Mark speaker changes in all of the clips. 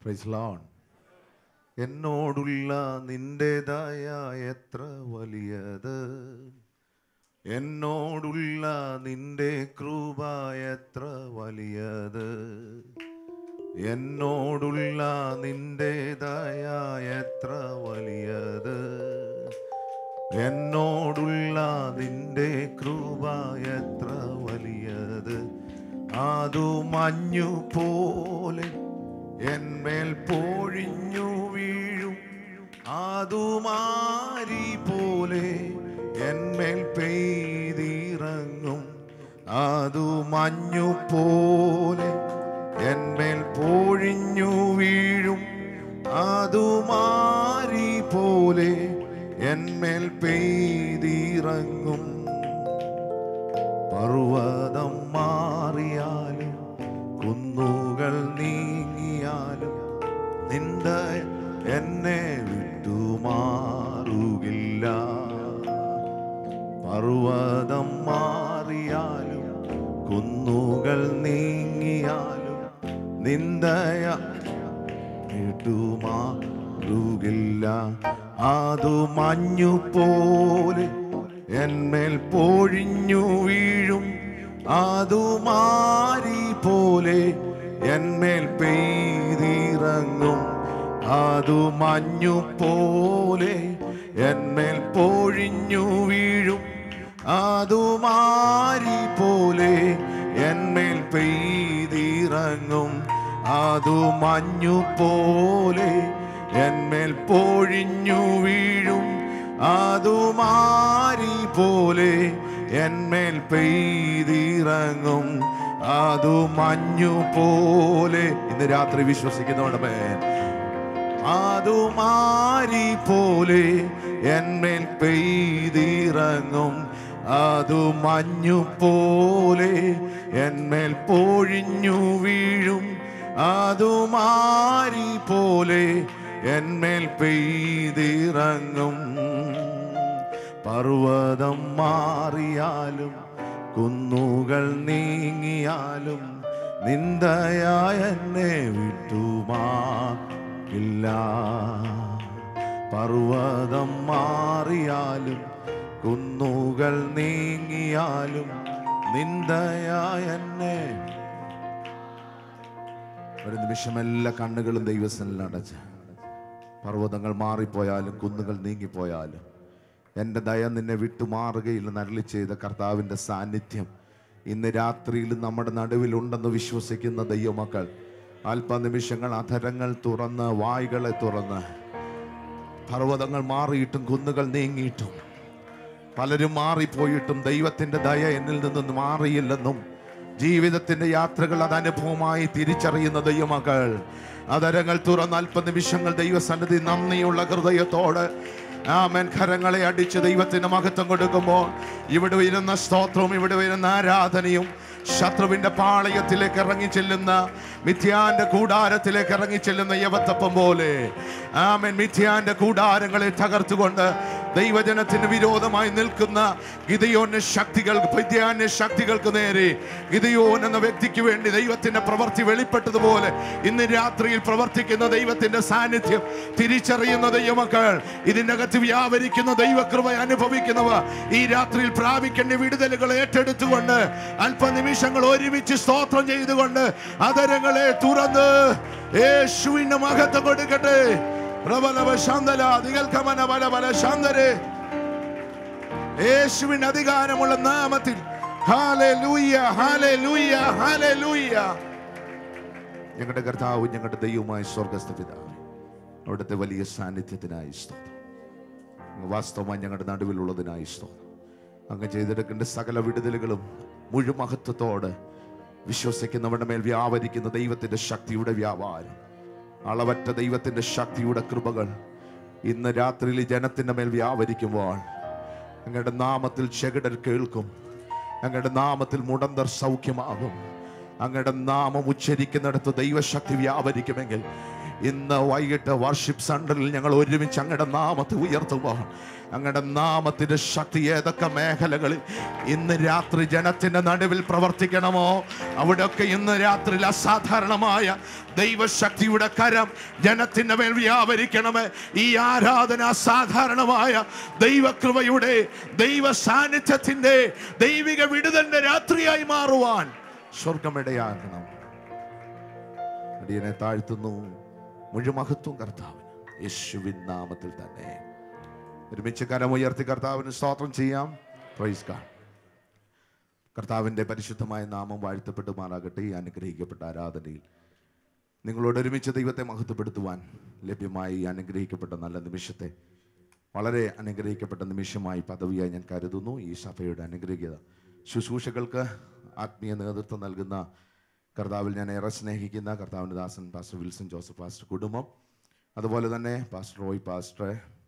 Speaker 1: Price loan എന്നോടുള്ള നിന്റെ ദയ എത്ര വലിയത് എന്നോടുള്ള നിന്റെ കൃപ എത്ര വലിയത് എന്നോടുള്ള നിന്റെ ദയ എത്ര വലിയത് എന്നോടുള്ള നിന്റെ കൃപ എത്ര വലിയത് അതു മഞ്ഞു പോലെ എന്മേൽ പൊഴിഞ്ഞു വീഴും അതു മാരി പോലെ എന്മേൽ പെയ്തിറങ്ങും അതു മഞ്ഞു പോലെ എന്മേൽ പൊഴിഞ്ഞു വീഴും അതു മാരി പോലെ എന്മേൽ പെയ്തിറങ്ങും പർവ്വതം മാറിയാലും കുന്നുകൾ നീങ്ങിയാലും നിന്റെ എന്നെ വിട്ടുമാറുകില്ല പർവ്വതം മാറിയാലും കുന്നുകൾ നീങ്ങിയാലും നിന്ദയ വിട്ടുമാറുകില്ല അതു മഞ്ഞു പോലെ എന്മേൽ പൊഴിഞ്ഞു വീഴും അതു മാരി പോലെ എന്മേൽ പെയ്തിറങ്ങും അതു മഞ്ഞു പോലെ എന്മേൽ പൊഴിഞ്ഞു വീഴും അതു മാരി പോലെ എന്മേൽ പെയ്തിറങ്ങും അതു മഞ്ഞു പോലെ എന്മേൽ പൊഴിഞ്ഞു വീഴും അതു മാരി പോലെ എന്മേൽ പെയ്തിറങ്ങും അതു മഞ്ഞു പോലെ ഇന്ന് രാത്രി വിശ്വസിക്കുന്നവടമേ അതു മാരി പോലെ എന്മേൽ പെയ്തിറങ്ങും അതു മഞ്ഞു പോലെ എന്മേൽ പൊഴിഞ്ഞു വീഴും അതു മാരി പോലെ എന്മേൽ പെയ്തിറങ്ങും പർവ്വതം മാറിയാലും കുന്നുകൾ നീങ്ങിയാലും നിന്ദയായ എന്നെ വിട്ടുമാറില്ല പർവ്വതം മാറിയാലും കുന്നുകൾ നീങ്ങിയാലും നിന്ദയായ എന്നെ ഒരു നിമിഷം എല്ലാ കണ്ണുകളും ദൈവസനിൽ അടച്ച് പർവ്വതങ്ങൾ മാറിപ്പോയാലും കുന്നുകൾ നീങ്ങിപ്പോയാലും എൻ്റെ ദയ നിന്നെ വിട്ടുമാറുകയില്ലെന്ന് അരളി ചെയ്ത കർത്താവിൻ്റെ സാന്നിധ്യം ഇന്ന് രാത്രിയിൽ നമ്മുടെ നടുവിലുണ്ടെന്ന് വിശ്വസിക്കുന്ന ദൈവമക്കൾ അല്പനിമിഷങ്ങൾ അധരങ്ങൾ തുറന്ന് വായ്കളെ തുറന്ന് പർവ്വതങ്ങൾ മാറിയിട്ടും കുന്നുകൾ നീങ്ങിയിട്ടും പലരും മാറിപ്പോയിട്ടും ദൈവത്തിന്റെ ദയ എന്നിൽ നിന്ന് മാറിയില്ലെന്നും ജീവിതത്തിന്റെ യാത്രകൾ അത് അനുഭവമായി തിരിച്ചറിയുന്ന ദൈവമക്കൾ അതരങ്ങൾ തുറന്ന് അല്പനിമിഷങ്ങൾ ദൈവസന്നിധി നന്ദിയുള്ള ഹൃദയത്തോട് ആമൻ കരങ്ങളെ അടിച്ച് ദൈവത്തിന് മഹത്വം കൊടുക്കുമ്പോൾ ഇവിടെ വരുന്ന സ്തോത്രവും ഇവിടെ വരുന്ന ആരാധനയും ശത്രുവിന്റെ പാളയത്തിലേക്ക് ഇറങ്ങി ചെല്ലുന്ന മിഥ്യാന്റെ കൂടാരത്തിലേക്ക് ഇറങ്ങി ചെല്ലുന്ന യവത്തപ്പം പോലെ ആമൻ മിഥ്യാന്റെ കൂടാരങ്ങളെ തകർത്തുകൊണ്ട് ദൈവജനത്തിന് വിരോധമായി നിൽക്കുന്ന ഗിതയോന്റെ ശക്തികൾ മിഥ്യാന്റെ ശക്തികൾക്ക് നേരെ ഗിതയോൻ എന്ന വ്യക്തിക്ക് വേണ്ടി ദൈവത്തിന്റെ പ്രവൃത്തി വെളിപ്പെട്ടതുപോലെ ഇന്ന് രാത്രിയിൽ പ്രവർത്തിക്കുന്ന ദൈവത്തിന്റെ സാന്നിധ്യം തിരിച്ചറിയുന്ന ദൈവമക്കൾ ഇതിന്റെ അകത്ത് വ്യാപരിക്കുന്ന ദൈവകൃപ അനുഭവിക്കുന്നവ ഈ രാത്രിയിൽ പ്രാപിക്കേണ്ട വിടുതലുകൾ ഏറ്റെടുത്തുകൊണ്ട് അല്പനിമിഷങ്ങൾ ഒരുമിച്ച് സ്തോത്രം ചെയ്തുകൊണ്ട് അതരങ്ങളെ തുറന്ന് യേശുവിന്റെ മഹത്വം കൊടുക്കട്ടെ പ്രബലവ ശാന്തല നികൽക്കമന ബല ബല ശാന്തരെ യേശുവിന്റെ അധികാരമുള്ള നാമത്തിൽ ഹാലൂയ ഹാലൂയ ഹാലൂയ ഞങ്ങളുടെ കർത്താവ് ഞങ്ങളുടെ ദൈവമായ സ്വർഗസ്ഥ പിതാവ് അവിടുത്തെ വലിയ സാന്നിധ്യത്തിനായി സ്തോത്രം അങ്ങ് വാസ്തവമായി ഞങ്ങളുടെ നടുവിലുള്ളതിനായി സ്തോത്രം അങ്ങ് ചെയ്തെടുക്കേണ്ട സകല വിടുതലുകളും മുഴുമഹത്വത്തോടെ വിശ്വസിക്കുന്നവരുടെ മേൽ വ്യാപരിക്കുന്ന ദൈവത്തിന്റെ ശക്തിയുടെ വ്യാപാരം അളവറ്റ ദൈവത്തിന്റെ ശക്തിയുടെ കൃപകൾ ഇന്ന് രാത്രിയിൽ ഈ ജനത്തിന്റെ മേൽ വ്യാപരിക്കുമ്പോൾ അങ്ങയുടെ നാമത്തിൽ ചെകിടർ കേൾക്കും അങ്ങയുടെ നാമത്തിൽ മുടന്തർ സൗഖ്യമാകും അങ്ങയുടെ നാമം ഉച്ചരിക്കുന്നിടത്ത് ദൈവശക്തി വ്യാപരിക്കുമെങ്കിൽ ഇന്ന് വൈകിട്ട് വർഷിപ്പ് സെന്ററിൽ ഞങ്ങൾ ഒരുമിച്ച് അങ്ങയുടെ നാമത്തെ ഉയർത്തുമ്പോൾ അങ്ങയുടെ നാമത്തിന്റെ ശക്തി ഏതൊക്കെ മേഖലകളിൽ ഇന്ന് രാത്രി ജനത്തിന്റെ നടുവിൽ പ്രവർത്തിക്കണമോ അവിടെയൊക്കെ ഇന്ന് രാത്രിയിൽ അസാധാരണമായ ദൈവശക്തിയുടെ കരം ജനത്തിന്റെ മേൽ വ്യാപരിക്കണമേ ഈ ആരാധന അസാധാരണമായ ദൈവകൃപയുടെ ദൈവ സാന്നിധ്യത്തിന്റെ ദൈവിക വിടുതലിന്റെ രാത്രിയായി മാറുവാൻ സ്വർഗമിടയാകണം അടിയനെ താഴ്ത്തുന്നു മുഴുമഹത്വം കർത്താവിന് യേശുവിൻ നാമത്തിൽ തന്നെ ഒരുമിച്ച് കരമുയർത്തി കർത്താവിന് സ്തോത്രം ചെയ്യാം പ്രൈസ് ഗാഡ് കർത്താവിൻ്റെ പരിശുദ്ധമായ നാമം വാഴ്ത്തപ്പെടുമാറാകട്ടെ ഈ അനുഗ്രഹിക്കപ്പെട്ട ആരാധനയിൽ നിങ്ങളോട് ഒരുമിച്ച് ദൈവത്തെ മഹത്വപ്പെടുത്തുവാൻ ലഭ്യമായി ഈ അനുഗ്രഹിക്കപ്പെട്ട നല്ല നിമിഷത്തെ വളരെ അനുഗ്രഹിക്കപ്പെട്ട നിമിഷമായി പദവിയായി ഞാൻ കരുതുന്നു ഈ സഭയുടെ അനുഗ്രഹീയത ശുശ്രൂഷകൾക്ക് ആത്മീയ നേതൃത്വം നൽകുന്ന കർത്താവിൽ ഞാൻ ഏറെ സ്നേഹിക്കുന്ന കർത്താവിൻ്റെ ദാസൻ പാസ്റ്റർ വിൽസൺ ജോസഫ് പാസ്റ്റർ കുടുംബം അതുപോലെ തന്നെ പാസ്റ്റർ റോയ് പാസ്റ്റർ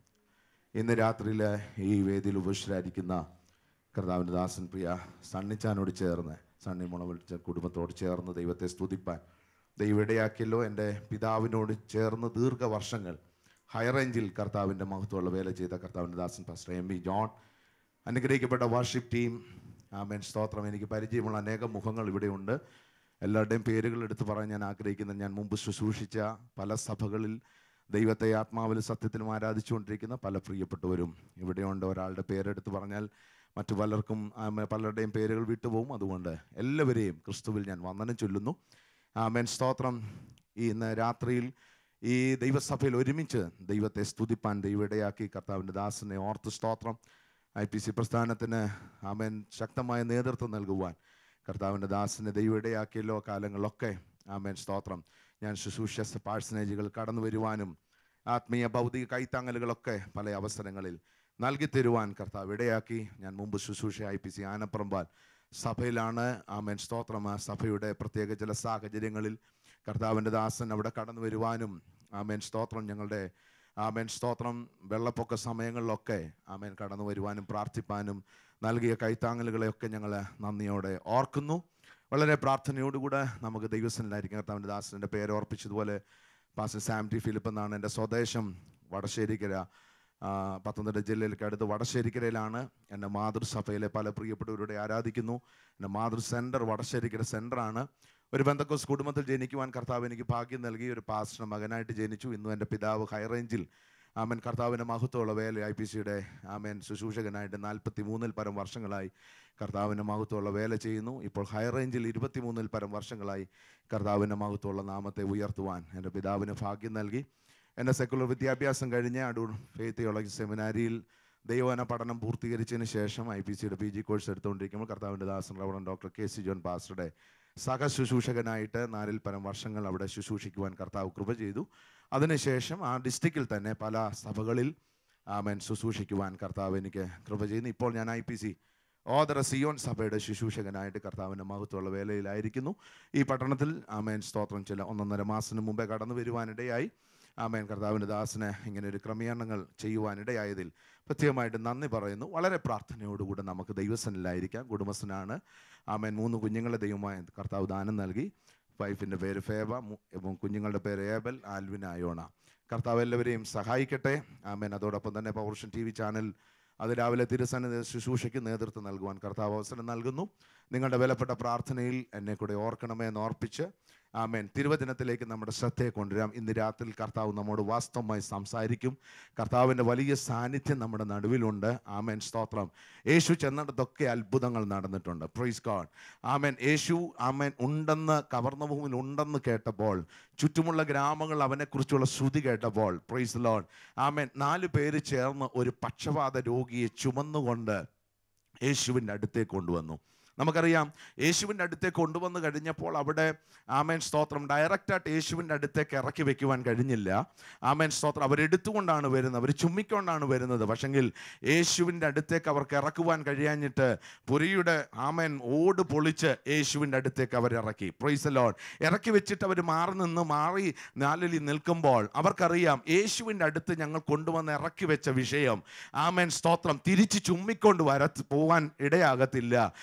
Speaker 1: ഇന്ന് രാത്രിയിൽ ഈ വേദിയിൽ ഉപേക്ഷിച്ചിരിക്കുന്ന കർത്താവിൻ്റെ ദാസൻ പ്രിയ സണ്ണിച്ചാനോട് ചേർന്ന് സണ്ണി മുളവിളിച്ച കുടുംബത്തോട് ചേർന്ന് ദൈവത്തെ സ്തുതിപ്പാൻ ദൈവം ഇടയാക്കിയല്ലോ എൻ്റെ പിതാവിനോട് ചേർന്ന് ദീർഘവർഷങ്ങൾ ഹൈറേഞ്ചിൽ കർത്താവിൻ്റെ മഹത്വമുള്ള വേല ചെയ്ത കർത്താവിൻ്റെ ദാസൻ പാസ്റ്റർ എം വി ജോൺ അനുഗ്രഹിക്കപ്പെട്ട വാർഷിപ്പ് ടീം ആമേൻ സ്തോത്രം എനിക്ക് പരിചയമുള്ള അനേകം മുഖങ്ങൾ ഇവിടെയുണ്ട് എല്ലാവരുടെയും പേരുകൾ എടുത്ത് പറയാൻ ഞാൻ ആഗ്രഹിക്കുന്നത് ഞാൻ മുമ്പ് ശുശ്രൂഷിച്ച പല സഭകളിൽ ദൈവത്തെ ആത്മാവിലും സത്യത്തിലും ആരാധിച്ചുകൊണ്ടിരിക്കുന്ന പല പ്രിയപ്പെട്ടവരും ഇവിടെയുണ്ട് ഒരാളുടെ പേരെടുത്ത് പറഞ്ഞാൽ മറ്റു പലർക്കും ആമേ, പലരുടെയും പേരുകൾ വിട്ടുപോകും അതുകൊണ്ട് എല്ലാവരെയും ക്രിസ്തുവിൽ ഞാൻ വന്ദനം ചൊല്ലുന്നു ആമേൻ സ്തോത്രം ഈ ഇന്ന് രാത്രിയിൽ ഈ ദൈവസഭയിൽ ഒരുമിച്ച് ദൈവത്തെ സ്തുതിപ്പാൻ ദൈവയിടയാക്കി കർത്താവിൻ്റെ ദാസനെ ഓർത്ത് സ്തോത്രം ഐ പി സി പ്രസ്ഥാനത്തിന് ആമേൻ ശക്തമായ നേതൃത്വം നൽകുവാൻ കർത്താവിൻ്റെ ദാസനെ ദൈവയിടയാക്കിയല്ലോ കാലങ്ങളിലൊക്കെ ആമേൻ സ്തോത്രം ഞാൻ ശുശ്രൂഷ പാഴ്സനേജുകൾ കടന്നു വരുവാനും ആത്മീയ ഭൗതിക കൈത്താങ്ങലുകളൊക്കെ പല അവസരങ്ങളിൽ നൽകി തരുവാൻ കർത്താവ് ഇടയാക്കി ഞാൻ മുമ്പ് ശുശ്രൂഷ ഐ പി സി ആനപ്പറമ്പാൽ സഭയിലാണ് ആമേൻ സ്തോത്രം ആ സഭയുടെ പ്രത്യേക ചില സാഹചര്യങ്ങളിൽ കർത്താവിൻ്റെ ദാസൻ അവിടെ കടന്നു വരുവാനും ആമേൻ സ്തോത്രം ഞങ്ങളുടെ ആമേൻ സ്തോത്രം വെള്ളപ്പൊക്ക സമയങ്ങളിലൊക്കെ ആമേൻ കടന്നു വരുവാനും പ്രാർത്ഥിപ്പാനും നൽകിയ കൈത്താങ്ങലുകളെയൊക്കെ ഞങ്ങൾ നന്ദിയോടെ ഓർക്കുന്നു വളരെ പ്രാർത്ഥനയോടുകൂടെ നമുക്ക് ദൈവസ്ഥനിലായിരിക്കും കർത്താവിൻ്റെ ദാസൻ്റെ പേര് ഓർപ്പിച്ചതുപോലെ പാസ്റ്റർ സാം ടി ഫിലിപ്പ് എന്നാണ് എൻ്റെ സ്വദേശം വടശ്ശേരിക്കര ആ, പത്തനംതിട്ട ജില്ലയിലേക്ക് അടുത്ത് വടശ്ശേരിക്കരയിലാണ് എൻ്റെ മാതൃസഭയിലെ പല പ്രിയപ്പെട്ടവരുടെ ആരാധിക്കുന്നു എൻ്റെ മാതൃ സെൻറ്റർ വടശ്ശേരിക്കര സെൻറ്ററാണ് ഒരു ബന്ധക്കോസ് കുടുംബത്തിൽ ജനിക്കുവാൻ കർത്താവ് എനിക്ക് ഭാഗ്യം നൽകി ഒരു പാസ്റ്റർ മകനായിട്ട് ജനിച്ചു ഇന്നും എൻ്റെ പിതാവ് ഹൈറേഞ്ചിൽ ആമൻ കർത്താവിൻ്റെ മഹത്വമുള്ള വേല ഐ പി സിയുടെ ആമൻ ശുശ്രൂഷകനായിട്ട് നാൽപ്പത്തി മൂന്നിൽ പരം വർഷങ്ങളായി കർത്താവിൻ്റെ മഹത്വമുള്ള വേല ചെയ്യുന്നു ഇപ്പോൾ ഹൈറേഞ്ചിൽ ഇരുപത്തി മൂന്നിൽ പരം വർഷങ്ങളായി കർത്താവിൻ്റെ മഹത്വമുള്ള നാമത്തെ ഉയർത്തുവാൻ എൻ്റെ പിതാവിന് ഭാഗ്യം നൽകി എൻ്റെ സെക്കുലർ വിദ്യാഭ്യാസം കഴിഞ്ഞ് അടൂർ ഫെയ്ത്ത് തിയോളജി സെമിനാരിയിൽ ദൈവവന പഠനം പൂർത്തീകരിച്ചതിന് ശേഷം ഐ പി സിയുടെ പി ജി കോഴ്സ് എടുത്തുകൊണ്ടിരിക്കുമ്പോൾ കർത്താവിൻ്റെ ദാസൻ reverend doctor K C John പാസ്റ്ററുടെ സഹശുശ്രൂഷകനായിട്ട് നാലിൽ പരം വർഷങ്ങൾ അവിടെ ശുശ്രൂഷിക്കുവാൻ കർത്താവ് കൃപ ചെയ്തു അതിനുശേഷം ആ ഡിസ്ട്രിക്റ്റിൽ തന്നെ പല സഭകളിൽ ആമൻ ശുശ്രൂഷിക്കുവാൻ കർത്താവ് എനിക്ക് കൃപ ചെയ്യുന്നു ഇപ്പോൾ ഞാൻ ഐ പി സി ഓദറ സിയോൺ സഭയുടെ ശുശ്രൂഷകനായിട്ട് കർത്താവിൻ്റെ മഹത്വമുള്ള വേലയിലായിരിക്കുന്നു ഈ പട്ടണത്തിൽ ആമേൻ സ്തോത്രം ചില ഒന്നൊന്നര മാസത്തിന് മുമ്പേ കടന്നു വരുവാനിടയായി ആമേൻ കർത്താവിൻ്റെ ദാസന് ഇങ്ങനെ ഒരു ക്രമീകരണങ്ങൾ ചെയ്യുവാനിടയായതിൽ പ്രത്യേകമായിട്ട് നന്ദി പറയുന്നു വളരെ പ്രാർത്ഥനയോടുകൂടെ നമുക്ക് ദൈവസനിലായിരിക്കാം കുടുംബസ്ഥനാണ് ആമേൻ മൂന്ന് കുഞ്ഞുങ്ങളെ ദൈവമായ കർത്താവ് ദാനം നൽകി വൈഫിൻ്റെ പേര് ഫേബ മു- ଏବଂ കുഞ്ഞുങ്ങളുടെ പേര് ഏബൽ ആൽവിൻ ആയോണ കർത്താവ് എല്ലാവരെയും സഹായിക്കട്ടെ ആമേൻ അതോടൊപ്പം തന്നെ പൗർഷൻ ടി വി ചാനൽ അത് രാവിലെ തിരുസന്നിധി ശുശ്രൂഷയ്ക്ക് നേതൃത്വം നൽകുവാൻ കർത്താവ് അവസരം നൽകുന്നു നിങ്ങളുടെ വിലപ്പെട്ട പ്രാർത്ഥനയിൽ എന്നെ കൂടെ ഓർക്കണമേ എന്ന് ഓർപ്പിച്ച് ആമേൻ തിരുവചനത്തിലേക്ക് നമ്മുടെ ശ്രദ്ധയെ കൊണ്ടുവരാം ഇന്ന് രാത്രി കർത്താവ് നമ്മോട് വാസ്തവമായി സംസാരിക്കും കർത്താവിൻ്റെ വലിയ സാന്നിധ്യം നമ്മുടെ നടുവിലുണ്ട് ആമേൻ സ്തോത്രം യേശു ചെന്നിടത്തൊക്കെ അത്ഭുതങ്ങൾ നടന്നിട്ടുണ്ട് പ്രൈസ് ഗോഡ് ആമേൻ യേശു ആമേൻ ഉണ്ടെന്ന് കവർന്നഭൂമിയിൽ ഉണ്ടെന്ന് കേട്ടപ്പോൾ ചുറ്റുമുള്ള ഗ്രാമങ്ങൾ അവനെക്കുറിച്ചുള്ള ശ്രുതി കേട്ടപ്പോൾ പ്രൈസ് ലോഡ് ആമേൻ നാല് പേര് ചേർന്ന് ഒരു പക്ഷപാത രോഗിയെ ചുമന്നുകൊണ്ട് യേശുവിൻ്റെ അടുത്തേക്ക് കൊണ്ടുവന്നു നമുക്കറിയാം യേശുവിൻ്റെ അടുത്തേക്ക് കൊണ്ടുവന്ന് കഴിഞ്ഞപ്പോൾ അവിടെ ആമേൻ സ്തോത്രം ഡയറക്റ്റായിട്ട് യേശുവിൻ്റെ അടുത്തേക്ക് ഇറക്കി വെക്കുവാൻ കഴിഞ്ഞില്ല ആമേൻ സ്തോത്രം അവരെടുത്തുകൊണ്ടാണ് വരുന്നത് അവർ ചുമ്മിക്കൊണ്ടാണ് വരുന്നത് പക്ഷെങ്കിൽ യേശുവിൻ്റെ അടുത്തേക്ക് അവർക്ക് ഇറക്കുവാൻ കഴിയാഞ്ഞിട്ട് പുരിയുടെ ആമേൻ ഓട് പൊളിച്ച് യേശുവിൻ്റെ അടുത്തേക്ക് അവർ ഇറക്കി പ്രൈസ് ലോഡ് ഇറക്കി വെച്ചിട്ട് അവർ മാറി നിന്ന് മാറി നാലിൽ നിൽക്കുമ്പോൾ അവർക്കറിയാം യേശുവിൻ്റെ അടുത്ത് ഞങ്ങൾ കൊണ്ടുവന്ന് ഇറക്കി വെച്ച വിഷയം ആമേൻ സ്തോത്രം തിരിച്ച് ചുമ്മിക്കൊണ്ട് വര പോവാൻ ഇടയാകത്തില്ല മറിച്ച്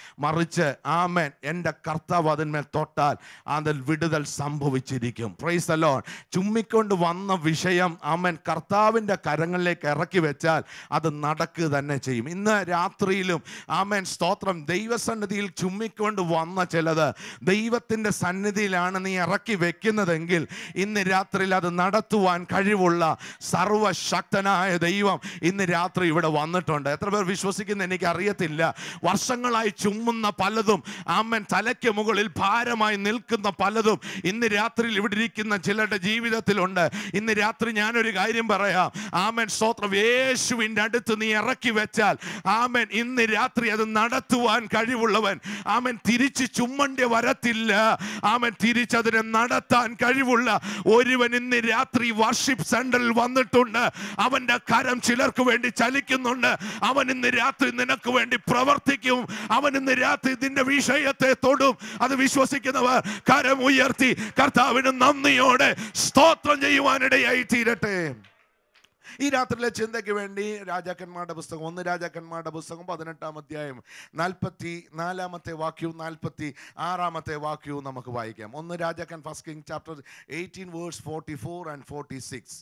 Speaker 1: കുറിച്ച് ആമേൻ എൻ്റെ കർത്താവ് അതിന്മേൽ തൊട്ടാൽ അതിൽ വിടുതൽ സംഭവിച്ചിരിക്കും പ്രൈസ് അലോൺ ചുമ്മിക്കൊണ്ട് വന്ന വിഷയം ആമേൻ കർത്താവിൻ്റെ കരങ്ങളിലേക്ക് ഇറക്കി വെച്ചാൽ അത് നടക്കുക തന്നെ ചെയ്യും ഇന്ന് രാത്രിയിലും ആമേൻ സ്തോത്രം ദൈവസന്നിധിയിൽ ചുമ്മിക്കൊണ്ട് വന്ന ചിലത് ദൈവത്തിൻ്റെ സന്നിധിയിലാണ് നീ ഇറക്കി വെക്കുന്നതെങ്കിൽ ഇന്ന് രാത്രിയിൽ അത് നടത്തുവാൻ കഴിവുള്ള സർവശക്തനായ ദൈവം ഇന്ന് രാത്രി ഇവിടെ വന്നിട്ടുണ്ട് എത്ര പേർ വിശ്വസിക്കുന്ന എനിക്ക് അറിയത്തില്ല വർഷങ്ങളായി ചുമ്മുന്ന പലതും ആമൻ തലയ്ക്ക് മുകളിൽ ഭാരമായി നിൽക്കുന്ന പലതും ഇന്ന് രാത്രിയിൽ ഇവിടെ ഇരിക്കുന്ന ചിലരുടെ ജീവിതത്തിലുണ്ട് ഇന്ന് രാത്രി ഞാനൊരു കാര്യം പറയാം ആമൻ സ്തോത്രം യേശുവിൻ്റെ അടുത്ത് നീ ഇറക്കി വെച്ചാൽ ആമൻ ഇന്ന് രാത്രി അത് നടത്തുവാൻ കഴിവുള്ളവൻ ആമൻ തിരിച്ച് ചുമ്മണ്ടി വരത്തില്ല ആമൻ തിരിച്ചതിനെ നടത്താൻ കഴിവുള്ള ഒരുവൻ ഇന്ന് രാത്രി വർഷിപ്പ് സെന്ററിൽ വന്നിട്ടുണ്ട് അവന്റെ കരം ചിലർക്ക് വേണ്ടി ചലിക്കുന്നുണ്ട് അവൻ ഇന്ന് രാത്രി നിനക്ക് വേണ്ടി പ്രവർത്തിക്കും അവൻ ഇന്ന് രാത്രി നിന്റെ വിഷയത്തെ തൊടും അത് വിശ്വസിക്കുന്നവർ കരം ഉയർത്തി കർത്താവിന് നന്ദിയോടെ സ്തോത്രം ചെയ്യുവാനിടയായി തീരട്ടെ ഈ രാത്രിയിലെ ചിന്തയ്ക്ക് വേണ്ടി രാജാക്കന്മാരുടെ പുസ്തകം ഒന്ന് രാജാക്കന്മാരുടെ പുസ്തകം പതിനെട്ടാം അധ്യായം നാൽപ്പത്തി നാലാമത്തെ വാക്യവും നാൽപ്പത്തി ആറാമത്തെ വാക്യവും നമുക്ക് വായിക്കാം ഒന്ന് രാജാക്കൻ first king chapter eighteen verse forty four and forty six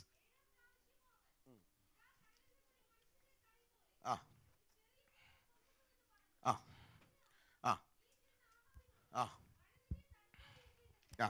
Speaker 1: ആ ആ ആ ആ ആ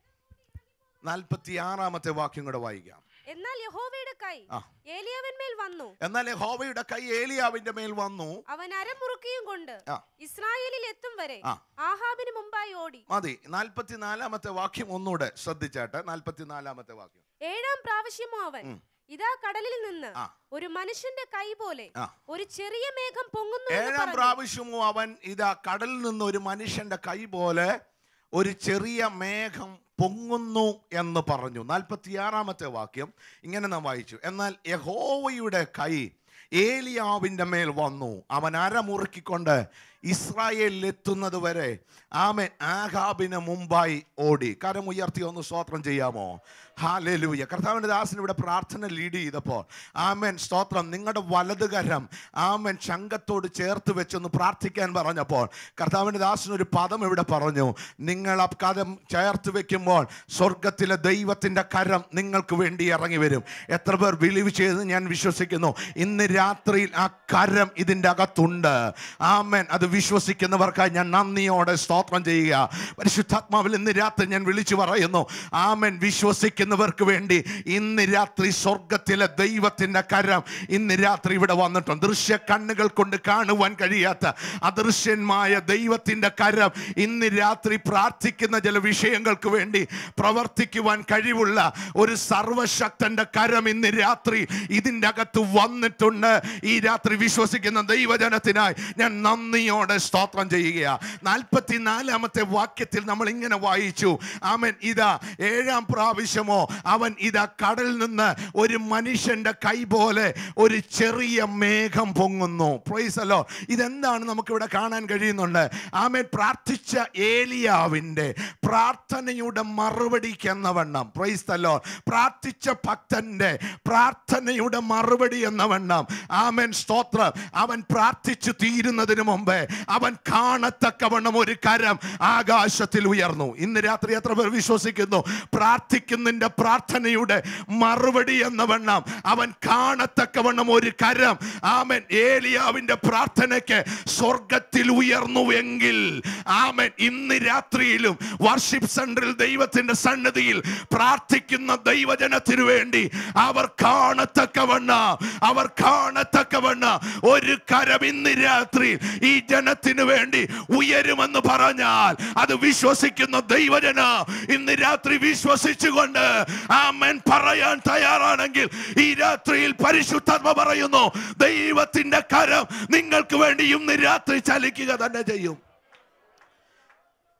Speaker 1: നാൽപ്പത്തി ആറാമത്തെ വാക്യം കൂടെ വായിക്കാം
Speaker 2: എന്നാൽ യഹോവയുടെ കൈ
Speaker 1: ആ.
Speaker 2: ഏലിയാവിന്മേൽ വന്നു
Speaker 1: എന്നാൽ ഹോവയുടെ കൈ ഏലിയാവിന്റെ മേൽ വന്നു
Speaker 2: അവൻ അരമുറുക്കിയും കൊണ്ട്
Speaker 1: ആ.
Speaker 2: ഇസ്രായേലിൽ എത്തും വരെ
Speaker 1: ആ.
Speaker 2: ആഹാബിന് മുമ്പായി ഓടി
Speaker 1: മതി നാൽപ്പത്തി നാലാമത്തെ വാക്യം ഒന്നുകൂടെ ശ്രദ്ധിച്ചാട്ടെ നാൽപ്പത്തി നാലാമത്തെ വാക്യം
Speaker 2: ഏഴാം പ്രാവശ്യമോ അവൻ
Speaker 1: ഉം.
Speaker 2: ഇതാ കടലിൽ നിന്ന്
Speaker 1: ആ.
Speaker 2: ഒരു മനുഷ്യന്റെ കൈ പോലെ
Speaker 1: ആ.
Speaker 2: ഒരു ചെറിയ മേഘം പൊങ്ങുന്നു എന്ന്
Speaker 1: ഏഴാം
Speaker 2: പറഞ്ഞു.
Speaker 1: പ്രാവശ്യമോ അവൻ ഇതാ കടലിൽ നിന്ന് ഒരു മനുഷ്യന്റെ കൈ പോലെ ഒരു ചെറിയ മേഘം പൊങ്ങുന്നു എന്ന് പറഞ്ഞു നാൽപ്പത്തിയാറാമത്തെ വാക്യം ഇങ്ങനെ നാം വായിച്ചു എന്നാൽ യഹോവയുടെ കൈ ഏലിയാവിൻ്റെ മേൽ വന്നു അവൻ അരമുറുക്കിക്കൊണ്ട് ഇസ്രായേലിൽ എത്തുന്നത് വരെ ആമൻ ആഹാബിന് മുമ്പായി ഓടി കരം ഉയർത്തി ഒന്ന് സ്തോത്രം ചെയ്യാമോ ഹാലലൂയ കർത്താവിൻ്റെ ദാസൻ ഇവിടെ പ്രാർത്ഥന ലീഡ് ചെയ്തപ്പോൾ ആമൻ സ്തോത്രം നിങ്ങളുടെ വലത് കരം ആമൻ ശങ്കത്തോട് ചേർത്ത് വെച്ചൊന്ന് പ്രാർത്ഥിക്കാൻ പറഞ്ഞപ്പോൾ കർത്താവിൻ്റെ ദാസൻ ഒരു പദം ഇവിടെ പറഞ്ഞു നിങ്ങൾ ആ കരം ചേർത്ത് വെക്കുമ്പോൾ സ്വർഗത്തിലെ ദൈവത്തിൻ്റെ കരം നിങ്ങൾക്ക് വേണ്ടി ഇറങ്ങി വരും എത്ര പേർ ബിലീവ് ചെയ്ത് ഞാൻ വിശ്വസിക്കുന്നു ഇന്ന് രാത്രിയിൽ ആ കരം ഇതിൻ്റെ അകത്തുണ്ട് ആമൻ അത് വിശ്വസിക്കുന്നവർക്കായി ഞാൻ നന്ദിയോടെ സ്തോത്രം ചെയ്യുക പരിശുദ്ധാത്മാവിൽ ഇന്ന് രാത്രി ഞാൻ വിളിച്ചു പറയുന്നു ആമൻ വിശ്വസിക്കുന്നവർക്ക് വേണ്ടി ഇന്ന് രാത്രി സ്വർഗത്തിലെ ദൈവത്തിൻ്റെ കരം ഇന്ന് രാത്രി ഇവിടെ വന്നിട്ടുണ്ട് ദൃശ്യ കണ്ണുകൾ കൊണ്ട് കാണുവാൻ കഴിയാത്ത അദൃശ്യന്മായ ദൈവത്തിൻ്റെ കരം ഇന്ന് രാത്രി പ്രാർത്ഥിക്കുന്ന ചില വിഷയങ്ങൾക്ക് വേണ്ടി പ്രവർത്തിക്കുവാൻ കഴിവുള്ള ഒരു സർവശക്തന്റെ കരം ഇന്ന് രാത്രി ഇതിൻ്റെ അകത്ത് വന്നിട്ടുണ്ട് ഈ രാത്രി വിശ്വസിക്കുന്ന ദൈവജനത്തിനായി ഞാൻ നന്ദിയോടെ സ്തോത്രം ചെയ്യുക നാൽപ്പത്തിനാലാമത്തെ വാക്യത്തിൽ നമ്മൾ ഇങ്ങനെ വായിച്ചു അവൻ ഇതാ ഏഴാം പ്രാവശ്യമോ അവൻ ഇതാ കടലിൽ നിന്ന് ഒരു മനുഷ്യന്റെ കൈ പോലെ ഒരു ചെറിയ മേഘം പൊങ്ങുന്നു പ്രൈസല്ലോ ഇതെന്താണ് നമുക്കിവിടെ കാണാൻ കഴിയുന്നുണ്ട് ആമേൻ പ്രാർത്ഥിച്ച ഏലിയാവിൻ്റെ പ്രാർത്ഥനയുടെ മറുപടിക്ക് എന്നവണ്ണം പ്രൈസ്തല്ലോ പ്രാർത്ഥിച്ച ഭക്തന്റെ പ്രാർത്ഥനയുടെ മറുപടി എന്നവണ്ണം ആമേൻ സ്തോത്രം അവൻ പ്രാർത്ഥിച്ചു തീരുന്നതിന് മുമ്പേ അവൻ കാണത്തക്കവണ്ണം ഒരു കരം ആകാശത്തിൽ ഉയർന്നു ഇന്ന് രാത്രി എത്ര പേർ വിശ്വസിക്കുന്നു പ്രാർത്ഥിക്കുന്നതിന്റെ പ്രാർത്ഥനയുടെ മറുപടി എന്നവണ്ണം അവൻ കാണത്തക്കവണ്ണം ഒരു കരം ആമൻ ഏലിയാവിന്റെ പ്രാർത്ഥനയ്ക്ക് സ്വർഗത്തിൽ ഉയർന്നുവെങ്കിൽ ആമൻ ഇന്ന് രാത്രിയിലും വർഷിപ്പ് സെന്ററിൽ ദൈവത്തിന്റെ സന്നദ്ധിയിൽ പ്രാർത്ഥിക്കുന്ന ദൈവജനത്തിനു വേണ്ടി അവർ കാണത്തക്കവണ്ണ അവർ കാണത്തക്കവണ്ണ ഒരു കരം ഇന്ന് രാത്രി ഈ ജനത്തിനു വേണ്ടി ഉയരുമെന്ന് പറഞ്ഞാൽ അത് വിശ്വസിക്കുന്ന ദൈവജന ഇന്ന് രാത്രി വിശ്വസിച്ചുകൊണ്ട് ആമൻ പറയാൻ തയ്യാറാണെങ്കിൽ ഈ രാത്രിയിൽ പരിശുദ്ധാത്മ പറയുന്നു ദൈവത്തിന്റെ കരം നിങ്ങൾക്ക് വേണ്ടി ഇന്ന് രാത്രി ചലിക്കുക തന്നെ ചെയ്യും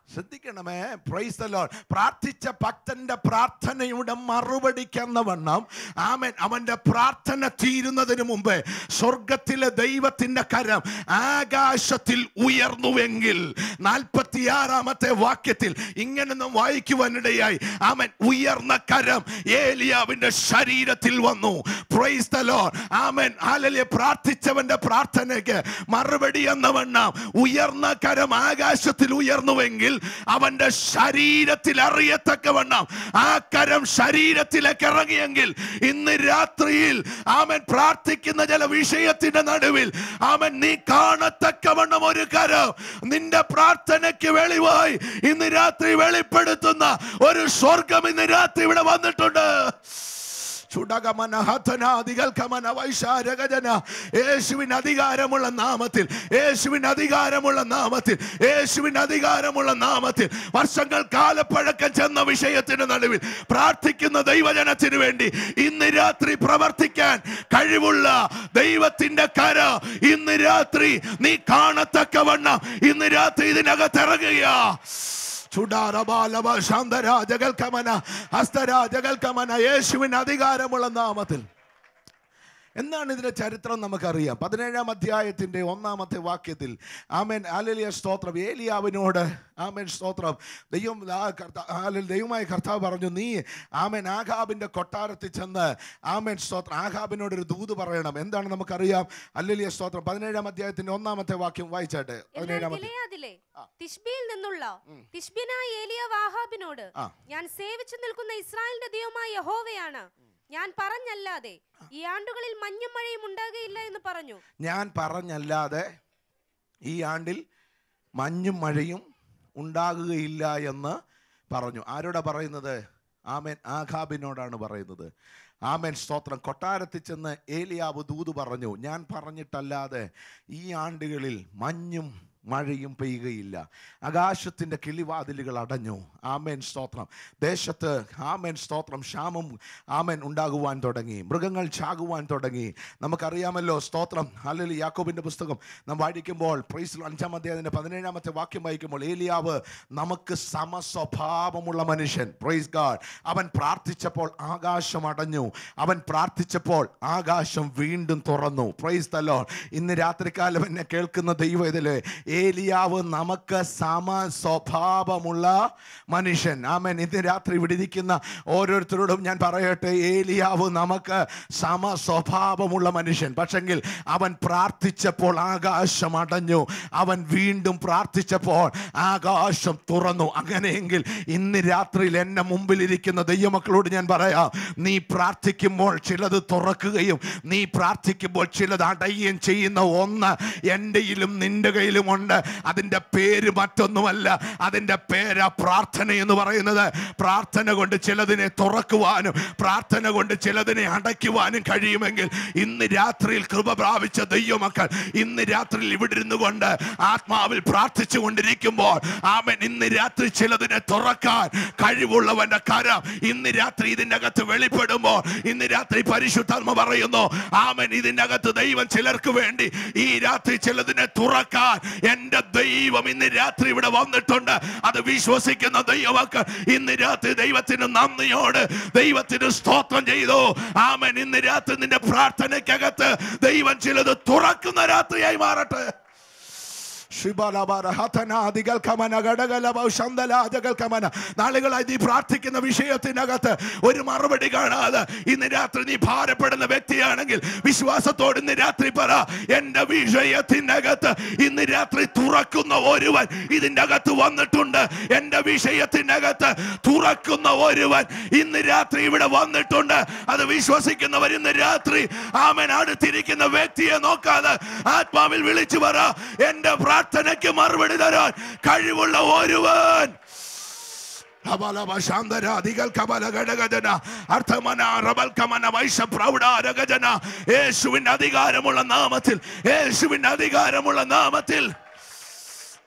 Speaker 1: ശ്രദ്ധിക്കണമേ പ്രൈസ് the Lord. പ്രാർത്ഥിച്ച ഭക്തന്റെ പ്രാർത്ഥനയുടെ മറുപടിക്കെന്ന വണ്ണം ആമൻ അവന്റെ പ്രാർത്ഥന തീരുന്നതിന് മുമ്പ് സ്വർഗത്തിലെ ദൈവത്തിന്റെ കരം ആകാശത്തിൽ ഉയർന്നുവെങ്കിൽ നാൽപ്പത്തിയാറാമത്തെ വാക്യത്തിൽ ഇങ്ങനൊന്നും വായിക്കുവാനിടയായി ആമൻ ഉയർന്ന കരം ഏലിയാവിന്റെ ശരീരത്തിൽ വന്നു പ്രൈസ് the Lord. ആമൻ ഹാലലിയ പ്രാർത്ഥിച്ചവന്റെ പ്രാർത്ഥനയ്ക്ക് മറുപടി എന്ന വണ്ണം ഉയർന്ന കരം ആകാശത്തിൽ ഉയർന്നുവെങ്കിൽ അവന്റെ ശരീരത്തിൽ അറിയത്തക്കവണ്ണം ആ കരം ശരീരത്തിലേക്ക് ഇറങ്ങിയെങ്കിൽ ഇന്ന് രാത്രിയിൽ അവൻ പ്രാർത്ഥിക്കുന്ന ചില വിഷയത്തിന്റെ നടുവിൽ അവൻ നീ കാണത്തക്കവണ്ണം ഒരു കരം നിന്റെ പ്രാർത്ഥനയ്ക്ക് വെളിവായി ഇന്ന് രാത്രി വെളിപ്പെടുത്തുന്ന ഒരു സ്വർഗം ഇന്ന് രാത്രി ഇവിടെ വന്നിട്ടുണ്ട് ചുടകമന ഹതനാദികൾക്കമന വൈശാരകജന യേശുവിൻ അധികാരമുള്ള നാമത്തിൽ യേശുവിൻ അധികാരമുള്ള നാമത്തിൽ യേശുവിൻ അധികാരമുള്ള നാമത്തിൽ വർഷങ്ങൾ കാലപ്പഴക്കം ചെന്ന വിഷയത്തിന് നടുവിൽ പ്രാർത്ഥിക്കുന്ന ദൈവജനത്തിന് വേണ്ടി ഇന്ന് രാത്രി പ്രവർത്തിക്കാൻ കഴിവുള്ള ദൈവത്തിന്റെ കര ഇന്ന് രാത്രി നീ കാണത്തക്കവണ്ണം ഇന്ന് രാത്രി ഇതിനകത്ത് ഇറങ്ങുകയാ ചുടാരബാലവ ശാന്തരാജകൽക്കമന ഹസ്തരാജകൽക്കമന യേശുവിൻ അധികാരമുള്ള നാമത്തിൽ എന്താണ് ഇതിന്റെ ചരിത്രം നമുക്കറിയാം പതിനേഴാം അധ്യായത്തിന്റെ ഒന്നാമത്തെ വാക്യത്തിൽ ആമേൻ ആലലിയ സ്തോത്രം ഏലിയാവിനോട് ആമേൻ സ്തോത്രം ദൈവം ആ കർത്താ- ഹാലൽ ദൈവമായ കർത്താവ് പറഞ്ഞു നീ ആമേൻ ആഹാബിന്റെ കൊട്ടാരത്തിൽ ചെന്ന് ആമേൻ സ്തോത്രം ആഹാബിനോട് ഒരു ദൂത് പറയണം എന്താണ് നമുക്കറിയാം അല്ലലിയ സ്തോത്രം പതിനേഴാം അധ്യായത്തിന്റെ ഒന്നാമത്തെ വാക്യം വായിച്ചാട്ടെ
Speaker 2: എന്നാൽ
Speaker 1: പതിനേഴാം അധ്യായം
Speaker 2: ഗിലെയാദിലെ തിഷ്ബിയിൽ നിന്നുള്ള തിഷ്ബിനായ ഏലിയ വാഹാബിനോട്
Speaker 1: ആ.
Speaker 2: ഞാൻ സേവിച്ചു നിൽക്കുന്ന ഇസ്രായേലിന്റെ ദൈവമായ യഹോവയാണ് ഞാൻ പറഞ്ഞല്ലാതെ ഈ ആണ്ടുകളിൽ മഞ്ഞും മഴയും ഉണ്ടാകുകയില്ല എന്ന് പറഞ്ഞു
Speaker 1: ഞാൻ പറഞ്ഞല്ലാതെ ഈ ആണ്ടിൽ മഞ്ഞും മഴയും ഉണ്ടാകുകയില്ല എന്ന് പറഞ്ഞു ആരോടാ പറയുന്നത് ആമേൻ ആഖാബിനോടാണ് പറയുന്നത് ആമേൻ സ്തോത്രം കൊട്ടാരത്തിൽ ചെന്ന് ഏലിയാവ് ദൂത് പറഞ്ഞു ഞാൻ പറഞ്ഞിട്ടല്ലാതെ ഈ ആണ്ടുകളിൽ മഞ്ഞും മഴയും പെയ്യുകയില്ല ആകാശത്തിൻ്റെ കിളിവാതിലുകൾ അടഞ്ഞു ആമേൻ സ്തോത്രം ദേശത്ത് ആമേൻ സ്തോത്രം ക്ഷാമം ആമേൻ ഉണ്ടാകുവാൻ തുടങ്ങി മൃഗങ്ങൾ ചാകുവാൻ തുടങ്ങി നമുക്കറിയാമല്ലോ സ്തോത്രം അല്ലെങ്കിൽ യാക്കോബിൻ്റെ പുസ്തകം നാം വായിക്കുമ്പോൾ പ്രൈസ് അഞ്ചാം അധ്യായത്തിൻ്റെ പതിനേഴാമത്തെ വാക്യം വായിക്കുമ്പോൾ ഏലിയാവ് നമുക്ക് സമസ്വഭാവമുള്ള മനുഷ്യൻ പ്രൈസ് ഗാഡ് അവൻ പ്രാർത്ഥിച്ചപ്പോൾ ആകാശം അടഞ്ഞു അവൻ പ്രാർത്ഥിച്ചപ്പോൾ ആകാശം വീണ്ടും തുറന്നു പ്രൈസ് തല്ലോ ഇന്ന് രാത്രികാലം എന്നെ കേൾക്കുന്ന ദൈവം ഇതില് ഏലിയാവ് നമുക്ക് സമ സ്വഭാവമുള്ള മനുഷ്യൻ ആമൻ ഇന്ന് രാത്രി ഇവിടെ ഇരിക്കുന്ന ഓരോരുത്തരോടും ഞാൻ പറയട്ടെ ഏലിയാവ് നമുക്ക് സമ സ്വഭാവമുള്ള മനുഷ്യൻ പക്ഷെങ്കിൽ അവൻ പ്രാർത്ഥിച്ചപ്പോൾ ആകാശം അടഞ്ഞു അവൻ വീണ്ടും പ്രാർത്ഥിച്ചപ്പോൾ ആകാശം തുറന്നു അങ്ങനെയെങ്കിൽ ഇന്ന് രാത്രിയിൽ എന്നെ മുമ്പിൽ ഇരിക്കുന്ന ദൈവമക്കളോട് ഞാൻ പറയാം നീ പ്രാർത്ഥിക്കുമ്പോൾ ചിലത് തുറക്കുകയും നീ പ്രാർത്ഥിക്കുമ്പോൾ ചിലത് അടയുകയും ചെയ്യുന്ന ഒന്ന് എൻ്റെയിലും നിന്റെ കയ്യിലുമുണ്ട് അതിൻ്റെ പേര് മറ്റൊന്നുമല്ല അതിൻ്റെ പേരാ പ്രാർത്ഥന എന്ന് പറയുന്നത് പ്രാർത്ഥന കൊണ്ട് ചിലതിനെ തുറക്കുവാനും പ്രാർത്ഥന കൊണ്ട് ചിലതിനെ അടയ്ക്കുവാനും കഴിയുമെങ്കിൽ ഇന്ന് രാത്രിയിൽ കൃപ പ്രാപിച്ച ദൈവമക്കൾ ഇന്ന് രാത്രിയിൽ ഇവിടെ ഇരുന്നു കൊണ്ട് ആത്മാവിൽ പ്രാർത്ഥിച്ചു കൊണ്ടിരിക്കുമ്പോൾ ആമൻ ഇന്ന് രാത്രി ചിലതിനെ തുറക്കാൻ കഴിവുള്ളവന്റെ കരം ഇന്ന് രാത്രി ഇതിൻ്റെ അകത്ത് വെളിപ്പെടുമ്പോൾ ഇന്ന് രാത്രി പരിശുദ്ധാത്മ പറയുന്നു ആമൻ ഇതിൻ്റെ അകത്ത് ദൈവം ചിലർക്ക് വേണ്ടി ഈ രാത്രി ചിലതിനെ തുറക്കാൻ എൻ്റെ ദൈവം ഇന്ന് രാത്രി ഇവിടെ വന്നിട്ടുണ്ട് അത് വിശ്വസിക്കുന്ന ദൈവമക്കൾ ഇന്ന് രാത്രി ദൈവത്തിന് നന്ദിയോട് ദൈവത്തിന് സ്തോത്രം ചെയ്തു ആമൻ ഇന്ന് രാത്രി നിന്റെ പ്രാർത്ഥനയ്ക്കകത്ത് ദൈവം ചിലത് തുറക്കുന്ന രാത്രിയായി മാറട്ടെ നാളുകളായി നീ പ്രാർത്ഥിക്കുന്ന വിഷയത്തിനകത്ത് ഒരു മറുപടി കാണാതെ ഇന്ന് രാത്രി നീ ഭാരപ്പെടുന്ന വ്യക്തിയാണെങ്കിൽ വിശ്വാസത്തോട് ഇന്ന് രാത്രി പറ എന്റെ വിഷയത്തിനകത്ത് ഇന്ന് രാത്രി തുറക്കുന്ന ഒരുവൻ ഇതിന്റെ അകത്ത് വന്നിട്ടുണ്ട് എന്റെ വിഷയത്തിനകത്ത് തുറക്കുന്ന ഒരുവൻ ഇന്ന് രാത്രി ഇവിടെ വന്നിട്ടുണ്ട് അത് വിശ്വസിക്കുന്നവർ ഇന്ന് രാത്രി ആമൻ അടുത്തിരിക്കുന്ന വ്യക്തിയെ നോക്കാതെ ആത്മാവിൽ വിളിച്ചു പറ എന്റെ പ്രാർത്ഥനയ്ക്ക് മറുപടി തരാൻ കഴിവുള്ള ഒരുവൻ യേശുവിന്റെ അധികാരമുള്ള നാമത്തിൽ യേശുവിന്റെ അധികാരമുള്ള നാമത്തിൽ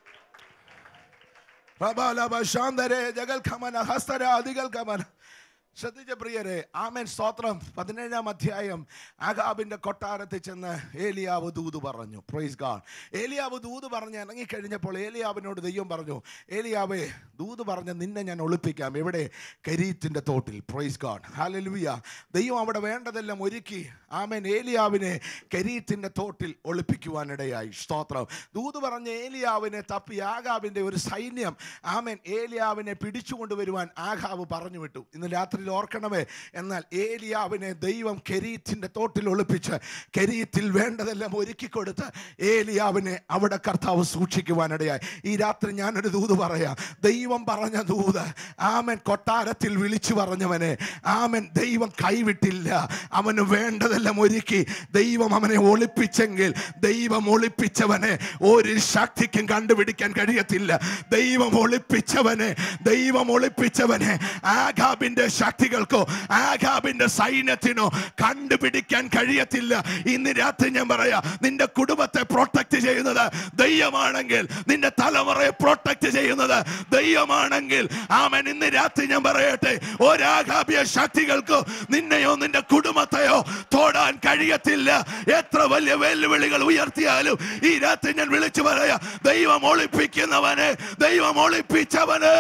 Speaker 1: ജഗൽഖമന ഹസ്തര അധികൽഖമന ശ്രദ്ധിച്ച പ്രിയരെ ആമേൻ സ്തോത്രം പതിനേഴാം അധ്യായം ആകാബിന്റെ കൊട്ടാരത്തിൽ ചെന്ന് ഏലിയാവ് ദൂത് പറഞ്ഞു പ്രൈസ് ഗാഡ് ഏലിയാവ് ദൂത് പറഞ്ഞ് ഇറങ്ങിക്കഴിഞ്ഞപ്പോൾ ഏലിയാവിനോട് ദൈവം പറഞ്ഞു ഏലിയാവേ ദൂത് പറഞ്ഞ് നിന്നെ ഞാൻ ഒളിപ്പിക്കാം എവിടെ കരീത്തിന്റെ തോട്ടിൽ പ്രൈസ് ഗാഡ് ഹാലലുവിയ ദൈവം അവിടെ വേണ്ടതെല്ലാം ഒരുക്കി ആമേൻ ഏലിയാവിനെ കരീത്തിന്റെ തോട്ടിൽ ഒളിപ്പിക്കുവാനിടയായി സ്തോത്രം ദൂത് പറഞ്ഞ ഏലിയാവിനെ തപ്പി ആകാബിന്റെ ഒരു സൈന്യം ആമേൻ ഏലിയാവിനെ പിടിച്ചുകൊണ്ടുവരുവാൻ ആകാവ് പറഞ്ഞു വിട്ടു ഇന്ന് രാത്രിയിൽ ഓർക്കണമേ എന്നാൽ ഏലിയാവിനെ ദൈവം കെരീത്തിന്റെ തോട്ടിൽ ഒളിപ്പിച്ച് കെരീത്തിൽ വേണ്ടതെല്ലാം ഒരുക്കി കൊടുത്ത് ഏലിയാവിനെ അവിടെ കർത്താവ് സൂക്ഷിക്കുവാനിടയായി ഈ രാത്രി ഞാനൊരു ദൂത് പറയാം ദൈവം പറഞ്ഞ ദൂത് ആമൻ കൊട്ടാരത്തിൽ വിളിച്ചു പറഞ്ഞവനെ ആമൻ ദൈവം കൈവിട്ടില്ല അവന് വേണ്ടതെല്ലാം ഒരുക്കി ദൈവം അവനെ ഒളിപ്പിച്ചെങ്കിൽ ദൈവം ഒളിപ്പിച്ചവനെ ഒരു ശക്തിക്കും കണ്ടുപിടിക്കാൻ കഴിയത്തില്ല ദൈവം ഒളിപ്പിച്ചവനെ ദൈവം ഒളിപ്പിച്ചവനെ ആഗാബിന്റെ ശക്തികൾക്കോ ആഗാബിന്റെ സൈന്യത്തിനോ കണ്ടുപിടിക്കാൻ കഴിയത്തില്ല ഇന്ന് രാത്രി ഞാൻ പറയാ നിന്റെ കുടുംബത്തെ പ്രൊട്ടക്ട് ചെയ്യുന്നത് ദൈവമാണെങ്കിൽ നിന്റെ തലമുറയെ പ്രൊട്ടക്ട് ചെയ്യുന്നത് ദൈവമാണെങ്കിൽ ആമൻ ഇന്ന് രാത്രി ഞാൻ പറയട്ടെ ഒരാകാബ്യ ശക്തികൾക്കോ നിന്നെയോ നിന്റെ കുടുംബത്തെയോ തൊടാൻ കഴിയത്തില്ല എത്ര വലിയ വെല്ലുവിളികൾ ഉയർത്തിയാലും ഈ രാത്രി ഞാൻ വിളിച്ചു പറയാ ദൈവം ഒളിപ്പിക്കുന്നവനെ ദൈവം ഒളിപ്പിച്ചവനെ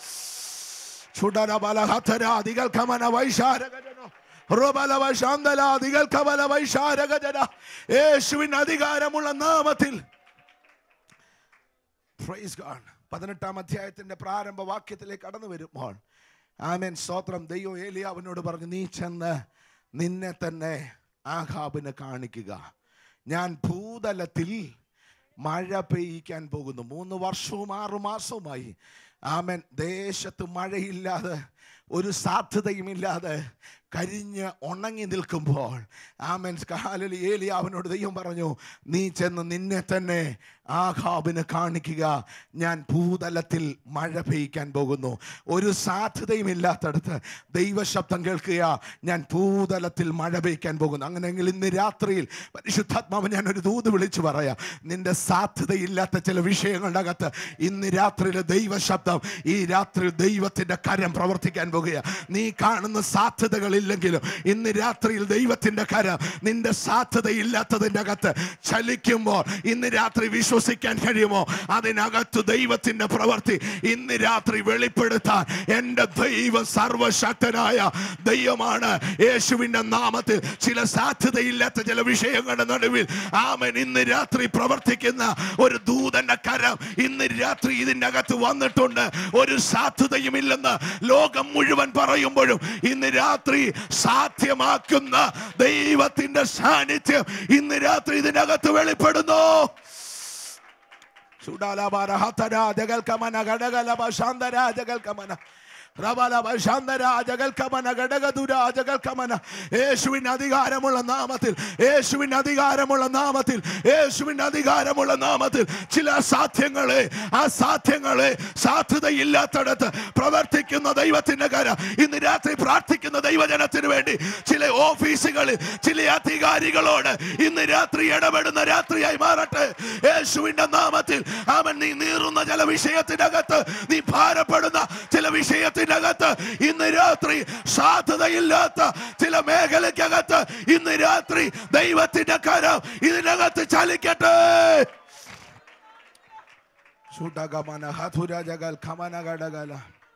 Speaker 1: ചുടനബലഹതരാദികൾ കമന വൈശാരകജനോ റുബലവശാന്തലാദികൾ കമല വൈശാരകജന യേശുവിൻ അധികാരമുള്ള നാമത്തിൽ Praise God. പതിനെട്ടാം അധ്യായത്തിന്റെ പ്രാരംഭ വാക്യത്തിലേക്ക് കടന്നു വരുമ്പോൾ ആമേൻ സ്തോത്രം ദൈവം ഏലിയാവിനോട് പറഞ്ഞു നീ ചെന്ന് നിന്നെ തന്നെ ആഹാബിന് കാണിക്കുക ഞാൻ ഭൂതലത്തിൽ മഴ പെയ്യിക്കാൻ പോകുന്നു മൂന്ന് വർഷവും ആറു മാസവുമായി ആമൻ ദേശത്ത് മഴയില്ലാതെ ഒരു സാധ്യതയുമില്ലാതെ കരിഞ്ഞ് ഉണങ്ങി നിൽക്കുമ്പോൾ ആമൻ കാലിൽ ഏലിയാവിനോട് ദൈവം പറഞ്ഞു നീ ചെന്ന് നിന്നെ തന്നെ ആഹാബിന് കാണിക്കുക ഞാൻ ഭൂതലത്തിൽ മഴ പെയ്യ്ക്കാൻ പോകുന്നു ഒരു സാധ്യതയുമില്ലാത്തടത്ത് ദൈവശബ്ദം കേൾക്കുക ഞാൻ ഭൂതലത്തിൽ മഴ പെയ്യ്ക്കാൻ പോകുന്നു അങ്ങനെയെങ്കിൽ ഇന്ന് രാത്രിയിൽ പരിശുദ്ധാത്മാവ് ഞാൻ ഒരു ദൂത് വിളിച്ചു പറയാം നിന്റെ സാധ്യതയില്ലാത്ത ചില വിഷയങ്ങളുടെ അകത്ത് ഇന്ന് രാത്രിയിൽ ദൈവശബ്ദം ഈ രാത്രിയിൽ ദൈവത്തിന്റെ കരം പ്രവർത്തിക്കാൻ പോകുക നീ കാണുന്ന സാധ്യതകളില്ലെങ്കിലും ഇന്ന് രാത്രിയിൽ ദൈവത്തിന്റെ കരം നിന്റെ സാധ്യതയില്ലാത്തതിന്റെ അകത്ത് ചലിക്കുമ്പോൾ ഇന്ന് രാത്രി വിശ്വസിക്കാൻ കഴിയുമോ അതിനകത്ത് ദൈവത്തിന്റെ പ്രവൃത്തി ഇന്ന് രാത്രി വെളിപ്പെടുത്താൻ എൻ്റെ ദൈവം സർവശക്തനായ ദൈവമാണ് യേശുവിന്റെ നാമത്തിൽ ചില സാധ്യതയില്ലാത്ത ചില വിഷയങ്ങളുടെ നടുവിൽ ആമൻ ഇന്ന് രാത്രി പ്രവർത്തിക്കുന്ന ഒരു ദൂതന്റെ കരം ഇന്ന് രാത്രി ഇതിൻ്റെ അകത്ത് വന്നിട്ടുണ്ട് ഒരു സാധ്യതയുമില്ലെന്ന് ലോകം മുഴുവൻ പറയുമ്പോഴും ഇന്ന് രാത്രി സാധ്യമാക്കുന്ന ദൈവത്തിന്റെ സാന്നിധ്യം ഇന്ന് രാത്രി ഇതിനകത്ത് വെളിപ്പെടുന്നു ചുടാലബാരഹതരാജകൽക്കമന ഘടകലബശാന്തരാജകൽക്കമന യേശുവിൻ അധികാരമുള്ള നാമത്തിൽ യേശുവിൻ അധികാരമുള്ള നാമത്തിൽ യേശുവിൻ അധികാരമുള്ള നാമത്തിൽ ചില സാധ്യങ്ങളെ ആ സാധ്യങ്ങളെ സാധ്യതയില്ലാത്തടത്ത് പ്രവർത്തിക്കുന്ന ദൈവത്തിന്റെ കര ഇന്ന് രാത്രി പ്രാർത്ഥിക്കുന്ന ദൈവജനത്തിന് വേണ്ടി ചില ഓഫീസുകളിൽ ചില അധികാരികളോട് ഇന്ന് രാത്രി ഇടപെടുന്ന രാത്രിയായി മാറട്ടെ യേശുവിന്റെ നാമത്തിൽ അവൻ നീ നീറുന്ന ചില വിഷയത്തിനകത്ത് നീ ഭാരപ്പെടുന്ന ചില വിഷയത്തിനകത്ത് ഇന്ന് രാത്രി സാധ്യതയില്ലാത്ത ചില മേഖലയ്ക്കകത്ത് ഇന്ന് രാത്രി ദൈവത്തിന്റെ കരം ഇതിനകത്ത് ചലിക്കട്ടെ ചുടകമന ഹതുരജകൽ ഖമനഗടകല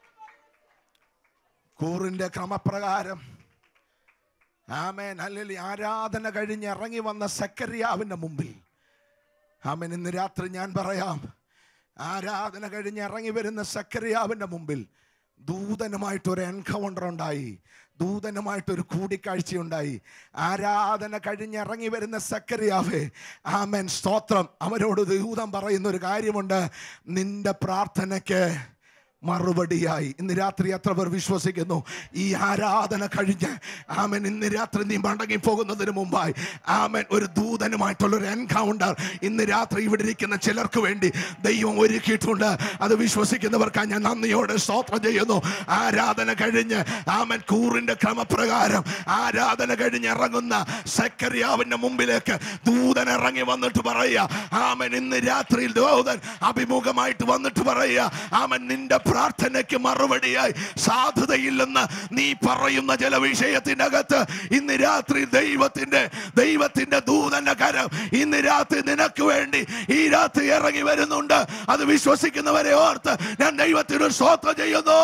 Speaker 1: കൂറിന്റെ ക്രമപ്രകാരം ആമേൻ അല്ലെങ്കിൽ ആരാധന കഴിഞ്ഞ് ഇറങ്ങി വന്ന സക്കറിയാവിന്റെ മുമ്പിൽ ആമേൻ ഇന്ന് രാത്രി ഞാൻ പറയാം ആരാധന കഴിഞ്ഞ് ഇറങ്ങി വരുന്ന സക്കറിയാവിന്റെ മുമ്പിൽ ദൂതനുമായിട്ടൊരു എൻകൗണ്ടർ ഉണ്ടായി ദൂതനുമായിട്ടൊരു കൂടിക്കാഴ്ചയുണ്ടായി ആരാധന കഴിഞ്ഞ് ഇറങ്ങി വരുന്ന സക്കറിയാവേ ആമേൻ സ്തോത്രം അവരോട് ദൂതം പറയുന്ന ഒരു കാര്യമുണ്ട് നിന്റെ പ്രാർത്ഥനയ്ക്ക് മറുപടിയായി ഇന്ന് രാത്രി എത്ര പേർ വിശ്വസിക്കുന്നു ഈ ആരാധന കഴിഞ്ഞ് ആമൻ ഇന്ന് രാത്രി നീ മടങ്ങി പോകുന്നതിന് മുമ്പായി ആമൻ ഒരു ദൂതനുമായിട്ടുള്ള ഒരു എൻകൗണ്ടർ ഇന്ന് രാത്രി ഇവിടെ ഇരിക്കുന്ന ചിലർക്ക് വേണ്ടി ദൈവം ഒരുക്കിയിട്ടുണ്ട് അത് വിശ്വസിക്കുന്നവർക്കായി ഞാൻ നന്ദിയോടെ സ്തോത്രം ചെയ്യുന്നു ആരാധന കഴിഞ്ഞ് ആമൻ കൂറിന്റെ ക്രമപ്രകാരം ആരാധന കഴിഞ്ഞ് ഇറങ്ങുന്ന സെക്കരിയാവിന്റെ മുമ്പിലേക്ക് ദൂതൻ ഇറങ്ങി വന്നിട്ട് പറയുക ആമൻ ഇന്ന് രാത്രിയിൽ ദൂതൻ അഭിമുഖമായിട്ട് വന്നിട്ട് പറയുക ആമൻ നിന്റെ പ്രാർത്ഥനയ്ക്ക് മറുപടിയായി സാധുതയില്ലെന്ന് നീ പറയുന്ന ചില വിഷയത്തിന്റെ അകത്ത് ഇന്ന് രാത്രി ദൈവത്തിന്റെ ദൈവത്തിന്റെ ദൂതന്റെ കരം ഇന്ന് രാത്രി നിനക്ക് വേണ്ടി ഈ രാത്രി ഇറങ്ങി വരുന്നുണ്ട് അത് വിശ്വസിക്കുന്നവരെ ഓർത്ത് ഞാൻ ദൈവത്തിന് സ്വത്വം ചെയ്യുന്നു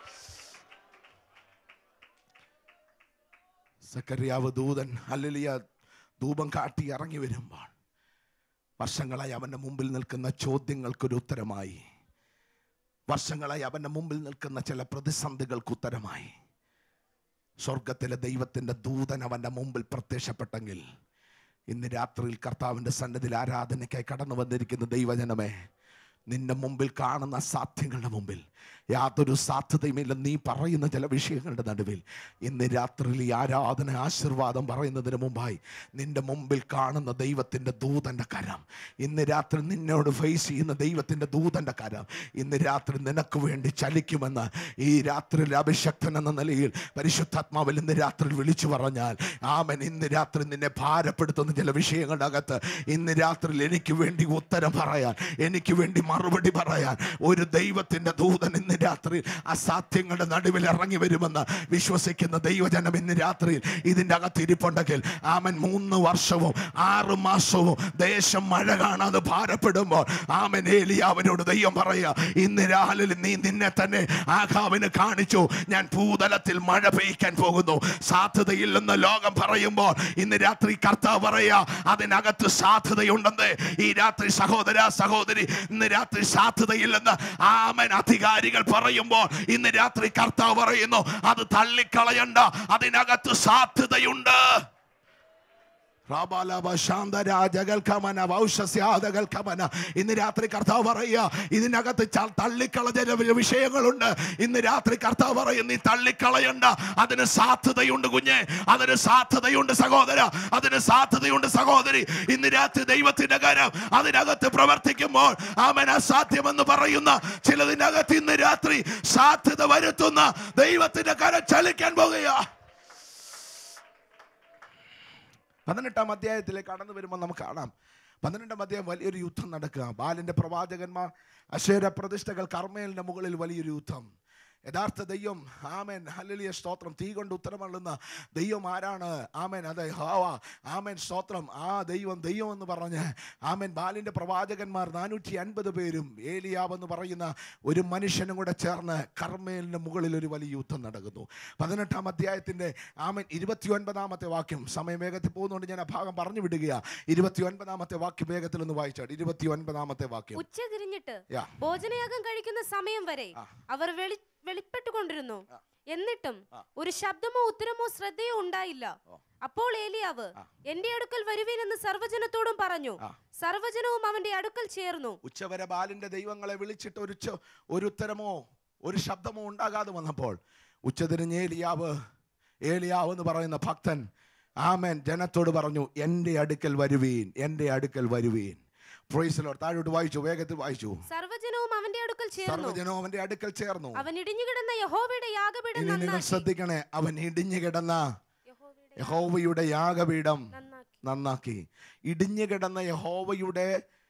Speaker 1: സക്കറിയാവ് ദൂതൻ ഹല്ലേലൂയ ധൂപം കാട്ടി ഇറങ്ങി വരുമ്പോൾ വർഷങ്ങളായി അവന്റെ മുമ്പിൽ നിൽക്കുന്ന ചോദ്യങ്ങൾക്കൊരു ഉത്തരമായി വർഷങ്ങളായി അവന്റെ മുമ്പിൽ നിൽക്കുന്ന ചില പ്രതിസന്ധികൾക്ക് ഉത്തരമായി സ്വർഗത്തിലെ ദൈവത്തിന്റെ ദൂതൻ അവന്റെ മുമ്പിൽ പ്രത്യക്ഷപ്പെട്ടെങ്കിൽ ഇന്ന് രാത്രിയിൽ കർത്താവിന്റെ സന്നിധിയിൽ ആരാധനയ്ക്കായി കടന്നു വന്നിരിക്കുന്ന ദൈവജനമേ നിന്റെ മുമ്പിൽ കാണുന്ന സാധ്യങ്ങളുടെ മുമ്പിൽ യാതൊരു സാധ്യതയുമില്ല നീ പറയുന്ന ചില വിഷയങ്ങളുടെ നടുവിൽ ഇന്ന് രാത്രിയിൽ ഈ ആരാധന ആശീർവാദം പറയുന്നതിന് മുമ്പായി നിന്റെ മുമ്പിൽ കാണുന്ന ദൈവത്തിൻ്റെ ദൂതൻ്റെ കരം ഇന്ന് രാത്രി നിന്നോട് ഫേസ് ചെയ്യുന്ന ദൈവത്തിൻ്റെ ദൂതൻ്റെ കരം ഇന്ന് രാത്രി നിനക്ക് വേണ്ടി ചലിക്കുമെന്ന് ഈ രാത്രിയിൽ അഭിഷക്തൻ എന്ന നിലയിൽ പരിശുദ്ധാത്മാവിൽ ഇന്ന് രാത്രി വിളിച്ചു പറഞ്ഞാൽ ആമൻ ഇന്ന് രാത്രി നിന്നെ ഭാരപ്പെടുത്തുന്ന ചില വിഷയങ്ങളുടെ അകത്ത് ഇന്ന് രാത്രിയിൽ എനിക്ക് വേണ്ടി ഉത്തരം പറയാൻ എനിക്ക് വേണ്ടി മറുപടി പറയാൻ ഒരു ദൈവത്തിന്റെ ദൂതൻ ഇന്ന് രാത്രി അസാധ്യങ്ങളുടെ നടുവിൽ ഇറങ്ങി വരുമെന്ന് വിശ്വസിക്കുന്ന ദൈവജനം ഇന്ന് രാത്രിയിൽ ഇതിൻ്റെ അകത്ത് ഇരിപ്പുണ്ടെങ്കിൽ ആമൻ മൂന്ന് വർഷവും ആറ് മാസവും ദേശം മഴ കാണാതെ ഭാരപ്പെടുമ്പോൾ ആമൻ ഏലിയാവിനോട് ദൈവം പറയുക ഇന്ന് രാവിലെ നീ നിന്നെ തന്നെ ആഘാവിന് കാണിച്ചു ഞാൻ ഭൂതലത്തിൽ മഴ പെയ്യ്ക്കാൻ പോകുന്നു സാധ്യതയില്ലെന്ന് ലോകം പറയുമ്പോൾ ഇന്ന് രാത്രി കർത്താവ് പറയുക അതിനകത്ത് സാധ്യതയുണ്ടെന്ന് ഈ രാത്രി സഹോദര സഹോദരി ഇന്ന് രാത്രി സാധ്യതയില്ലെന്ന് ആമൻ അധികാരികൾ പറയുമ്പോൾ ഇന്ന് രാത്രി കർത്താവ് പറയുന്നു അത് തള്ളിക്കളയണ്ട അതിനകത്ത് സാധ്യതയുണ്ട് റാബാലാബ ശാന്തരാജകൽക്കമന വൗഷസ്യാദകൽക്കമന ഇന്ന് രാത്രി കർത്താവ് പറയുക ഇതിനകത്ത് ച- തള്ളിക്കളഞ്ഞ ചില വിഷയങ്ങളുണ്ട് ഇന്ന് രാത്രി കർത്താവ് പറയും നീ തള്ളിക്കളയണ്ട അതിന് സാധ്യതയുണ്ട് കുഞ്ഞെ അതിന് സാധ്യതയുണ്ട് സഹോദര അതിന് സാധ്യതയുണ്ട് സഹോദരി ഇന്ന് രാത്രി ദൈവത്തിന്റെ കരം അതിനകത്ത് പ്രവർത്തിക്കുമ്പോൾ അവൻ അസാധ്യമെന്ന് പറയുന്ന ചിലതിനകത്ത് ഇന്ന് രാത്രി സാധ്യത വരുത്തുന്ന ദൈവത്തിന്റെ കരം ചലിക്കാൻ പോകുക പതിനെട്ടാം അധ്യായത്തിലേക്ക് കടന്നു വരുമ്പോൾ നമുക്ക് കാണാം പതിനെട്ടാം അധ്യായം വലിയൊരു യുദ്ധം നടക്കുക ബാലിന്റെ പ്രവാചകന്മാർ അശേര പ്രതിഷ്ഠകൾ കർമ്മേലിന്റെ മുകളിൽ വലിയൊരു യുദ്ധം യഥാർത്ഥ ദൈവം ആമേൻ ഹല്ലേലൂയ സ്തോത്രം തീ കൊണ്ട് ഉത്തരമള്ളുന്ന ദൈവം ആരാണ് ആമേൻ അതെ ഹാവ ആമേൻ സ്തോത്രം ആ ദൈവം ദൈവം എന്ന് പറഞ്ഞ് ആമേൻ ബാലിന്റെ പ്രവാചകന്മാർ നാനൂറ്റി അൻപത് പേരും ഏലിയാവ് എന്ന് പറയുന്ന ഒരു മനുഷ്യനും കൂടെ ചേർന്ന് കർമ്മേലിന്റെ മുകളിൽ ഒരു വലിയ യുദ്ധം നടക്കുന്നു പതിനെട്ടാം അധ്യായത്തിന്റെ ആമൻ ഇരുപത്തി ഒൻപതാമത്തെ വാക്യം സമയം വേഗത്തിൽ പോകുന്നതുകൊണ്ട് ഞാൻ ആ ഭാഗം പറഞ്ഞു വിടുകയാ ഇരുപത്തി ഒൻപതാമത്തെ വാക്യം വേഗത്തിൽ ഒന്ന് വായിച്ചാട് ഇരുപത്തി ഒൻപതാമത്തെ വാക്യം
Speaker 2: ഉച്ച തിരിഞ്ഞിട്ട്
Speaker 1: യാ.
Speaker 2: ഭോജനയാഗം കഴിക്കുന്ന സമയം വരെ
Speaker 1: ആ.
Speaker 2: അവർ വെളി വെളിപ്പെട്ടുകൊണ്ടിരുന്നു
Speaker 1: ആ.
Speaker 2: എന്നിട്ടും
Speaker 1: ആ.
Speaker 2: ഒരു ശബ്ദമോ ഉത്തരമോ ശ്രദ്ധയോ ഉണ്ടായില്ല
Speaker 1: ഓ.
Speaker 2: അപ്പോൾ ഏലിയാവ്
Speaker 1: ആ.
Speaker 2: എന്റെ അടുക്കൽ വരുവീൻ എന്ന് സർവ്വജനത്തോടും പറഞ്ഞു
Speaker 1: ആ.
Speaker 2: സർവ്വജനവും അവന്റെ അടുക്കൽ ചേർന്നു
Speaker 1: ഉച്ചവരെ ബാലിന്റെ ദൈവങ്ങളെ വിളിച്ചിട്ട് ഒരു ചോ- ഒരു ഉത്തരമോ ഒരു ശബ്ദമോ ഉണ്ടാകാതെ വന്നപ്പോൾ ഉച്ചതിരിഞ്ഞ് ഏലിയാവ് ഏലിയാവ് എന്ന് പറയുന്ന ഭക്തൻ ആമേൻ ജനത്തോട് പറഞ്ഞു എൻ്റെ അടുക്കൽ വരുവീൻ എൻ്റെ അടുക്കൽ വരുവീൻ പ്രൊയ്സലോ താഴോട്ട് വായിച്ചു വേഗത്തിൽ വായിച്ചു
Speaker 2: സർവ്വജനവും അവന്റെ അടുക്കൽ ചേർന്നു
Speaker 1: സർവ്വജനവും അവന്റെ അടുക്കൽ ചേർന്നു
Speaker 2: അവൻ ഇടിഞ്ഞുകിടന്ന യഹോവയുടെ യാഗപീഠം
Speaker 1: ഇനി നിങ്ങൾ
Speaker 2: നന്നാക്കി
Speaker 1: ശ്രദ്ധിക്കണേ അവൻ ഇടിഞ്ഞു കിടന്ന
Speaker 2: യഹോവയുടെ
Speaker 1: യഹോവയുടെ യാഗപീഠം
Speaker 2: നന്നാക്കി
Speaker 1: നന്നാക്കി ഇടിഞ്ഞു കിടന്ന യഹോവയുടെ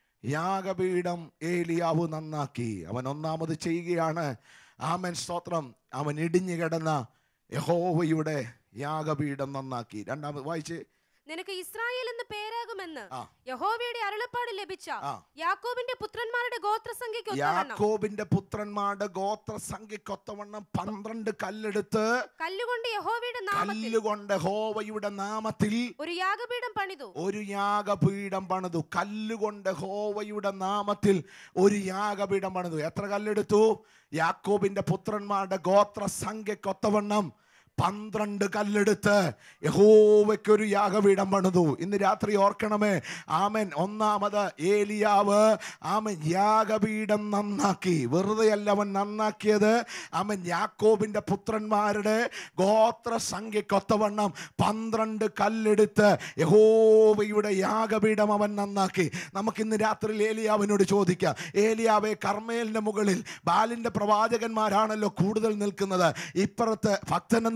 Speaker 1: യാഗപീഠം ഏലിയാവ് നന്നാക്കി അവൻ ഒന്നാമത് ചെയ്യുകയാണ് ആമൻ സ്തോത്രം അവൻ ഇടിഞ്ഞു കിടന്ന യഹോവയുടെ യാഗപീഠം നന്നാക്കി രണ്ടാമത് വായിച്ച്
Speaker 2: നിനക്ക് ഇസ്രായേൽ എന്ന് പേരാകുമെന്ന്
Speaker 1: ആ.
Speaker 2: യഹോവയുടെ അരുളപ്പാട് ലഭിച്ച
Speaker 1: ആ.
Speaker 2: യാക്കോബിന്റെ പുത്രന്മാരുടെ ഗോത്രസംഖ്യയ്ക്ക് ഒത്തവണ്ണം
Speaker 1: യാക്കോബിന്റെ പുത്രന്മാരുടെ ഗോത്ര സംഖ്യക്കൊത്തവണ്ണം പന്ത്രണ്ട് കല്ലെടുത്ത്
Speaker 2: കല്ലുകൊണ്ട് യഹോവയുടെ നാമത്തിൽ
Speaker 1: കല്ലുകൊണ്ട് ഹോവയുടെ നാമത്തിൽ
Speaker 2: ഒരു യാഗപീഠം പണിതു
Speaker 1: ഒരു യാഗപീഠം പണിതു കല്ലുകൊണ്ട് ഹോവയുടെ നാമത്തിൽ ഒരു യാഗപീഠം പണിതു എത്ര കല്ലെടുത്തു യാക്കോബിന്റെ പുത്രന്മാരുടെ ഗോത്ര സംഖ്യക്കൊത്തവണ്ണം പന്ത്രണ്ട് കല്ലെടുത്ത് യഹോവയ്ക്കൊരു യാഗപീഠം പണിതു ഇന്ന് രാത്രി ഓർക്കണമേ ആമൻ ഒന്നാമത് ഏലിയാവ് ആമൻ യാഗപീഠം നന്നാക്കി വെറുതെ അല്ല അവൻ നന്നാക്കിയത് അവൻ യാക്കോബിന്റെ പുത്രന്മാരുടെ ഗോത്ര സംഖ്യക്കൊത്തവണ്ണം പന്ത്രണ്ട് കല്ലെടുത്ത് യഹോവയുടെ യാഗപീഠം അവൻ നന്നാക്കി നമുക്കിന്ന് രാത്രി ഏലിയാവിനോട് ചോദിക്കാം ഏലിയാവെ കർമ്മേലിന്റെ മുകളിൽ ബാലിന്റെ പ്രവാചകന്മാരാണല്ലോ കൂടുതൽ നിൽക്കുന്നത് ഇപ്പുറത്ത് ഭക്തൻ എന്ന്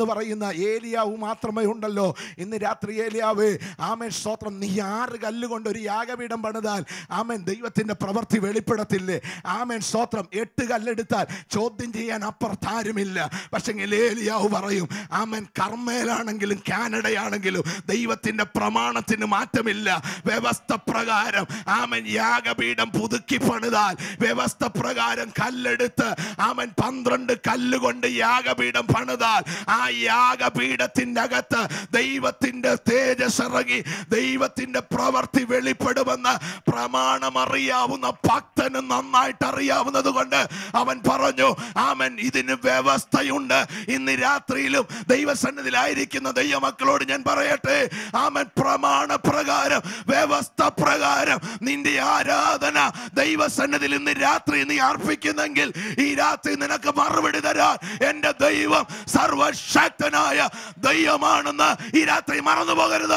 Speaker 3: എന്ന് പറയുന്ന ഏലിയാവ് മാത്രമേ ഉണ്ടല്ലോ ഇന്ന് രാത്രി ഏലിയാവ് ആമേൻ സ്തോത്രം നീ ആറ് കല്ലുകൊണ്ട് ഒരു യാഗപീഠം പണിതാൽ ആമേൻ ദൈവത്തിന്റെ പ്രവൃത്തി വെളിപ്പെടത്തില്ലേ ആമേൻ സ്തോത്രം എട്ട് കല്ലെടുത്താൽ ചോദ്യം ചെയ്യാൻ അപ്പുറത്താരുമില്ല പക്ഷെ ഏലിയാവ് പറയും ആമേൻ കർമ്മേലാണെങ്കിലും കാനഡയാണെങ്കിലും ദൈവത്തിന്റെ പ്രമാണത്തിന് മാറ്റമില്ല വ്യവസ്ഥ പ്രകാരം ആമൻ യാഗപീഠം പുതുക്കി പണിതാൽ വ്യവസ്ഥ പ്രകാരം കല്ലെടുത്ത് ആമൻ പന്ത്രണ്ട് കല്ലുകൊണ്ട് യാഗപീഠം പണിതാൽ ആ യാഗപീഠത്തിന്റെ അകത്ത് ദൈവത്തിന്റെ തേജസ് ഇറങ്ങി ദൈവത്തിന്റെ പ്രവൃത്തി വെളിപ്പെടുമെന്ന് പ്രമാണം അറിയാവുന്ന ഭക്തന് നന്നായിട്ട് അറിയാവുന്നത് കൊണ്ട് അവൻ പറഞ്ഞു ആമൻ ഇതിന് വ്യവസ്ഥയുണ്ട് ഇന്ന് രാത്രിയിലും ദൈവസന്നിധിയിലായിരിക്കുന്ന ദൈവമക്കളോട് ഞാൻ പറയട്ടെ ആമൻ പ്രമാണ പ്രകാരം വ്യവസ്ഥ പ്രകാരം നിന്റെ ആരാധന ദൈവസന്നിധിയിൽ ഇന്ന് രാത്രി നീ അർപ്പിക്കുന്നെങ്കിൽ ഈ രാത്രി നിനക്ക് മറുപടി തരാൻ എന്റെ ദൈവം സർവശക്തനായ ദൈവമാണെന്ന് ഈ രാത്രി മറന്നു പോകരുത്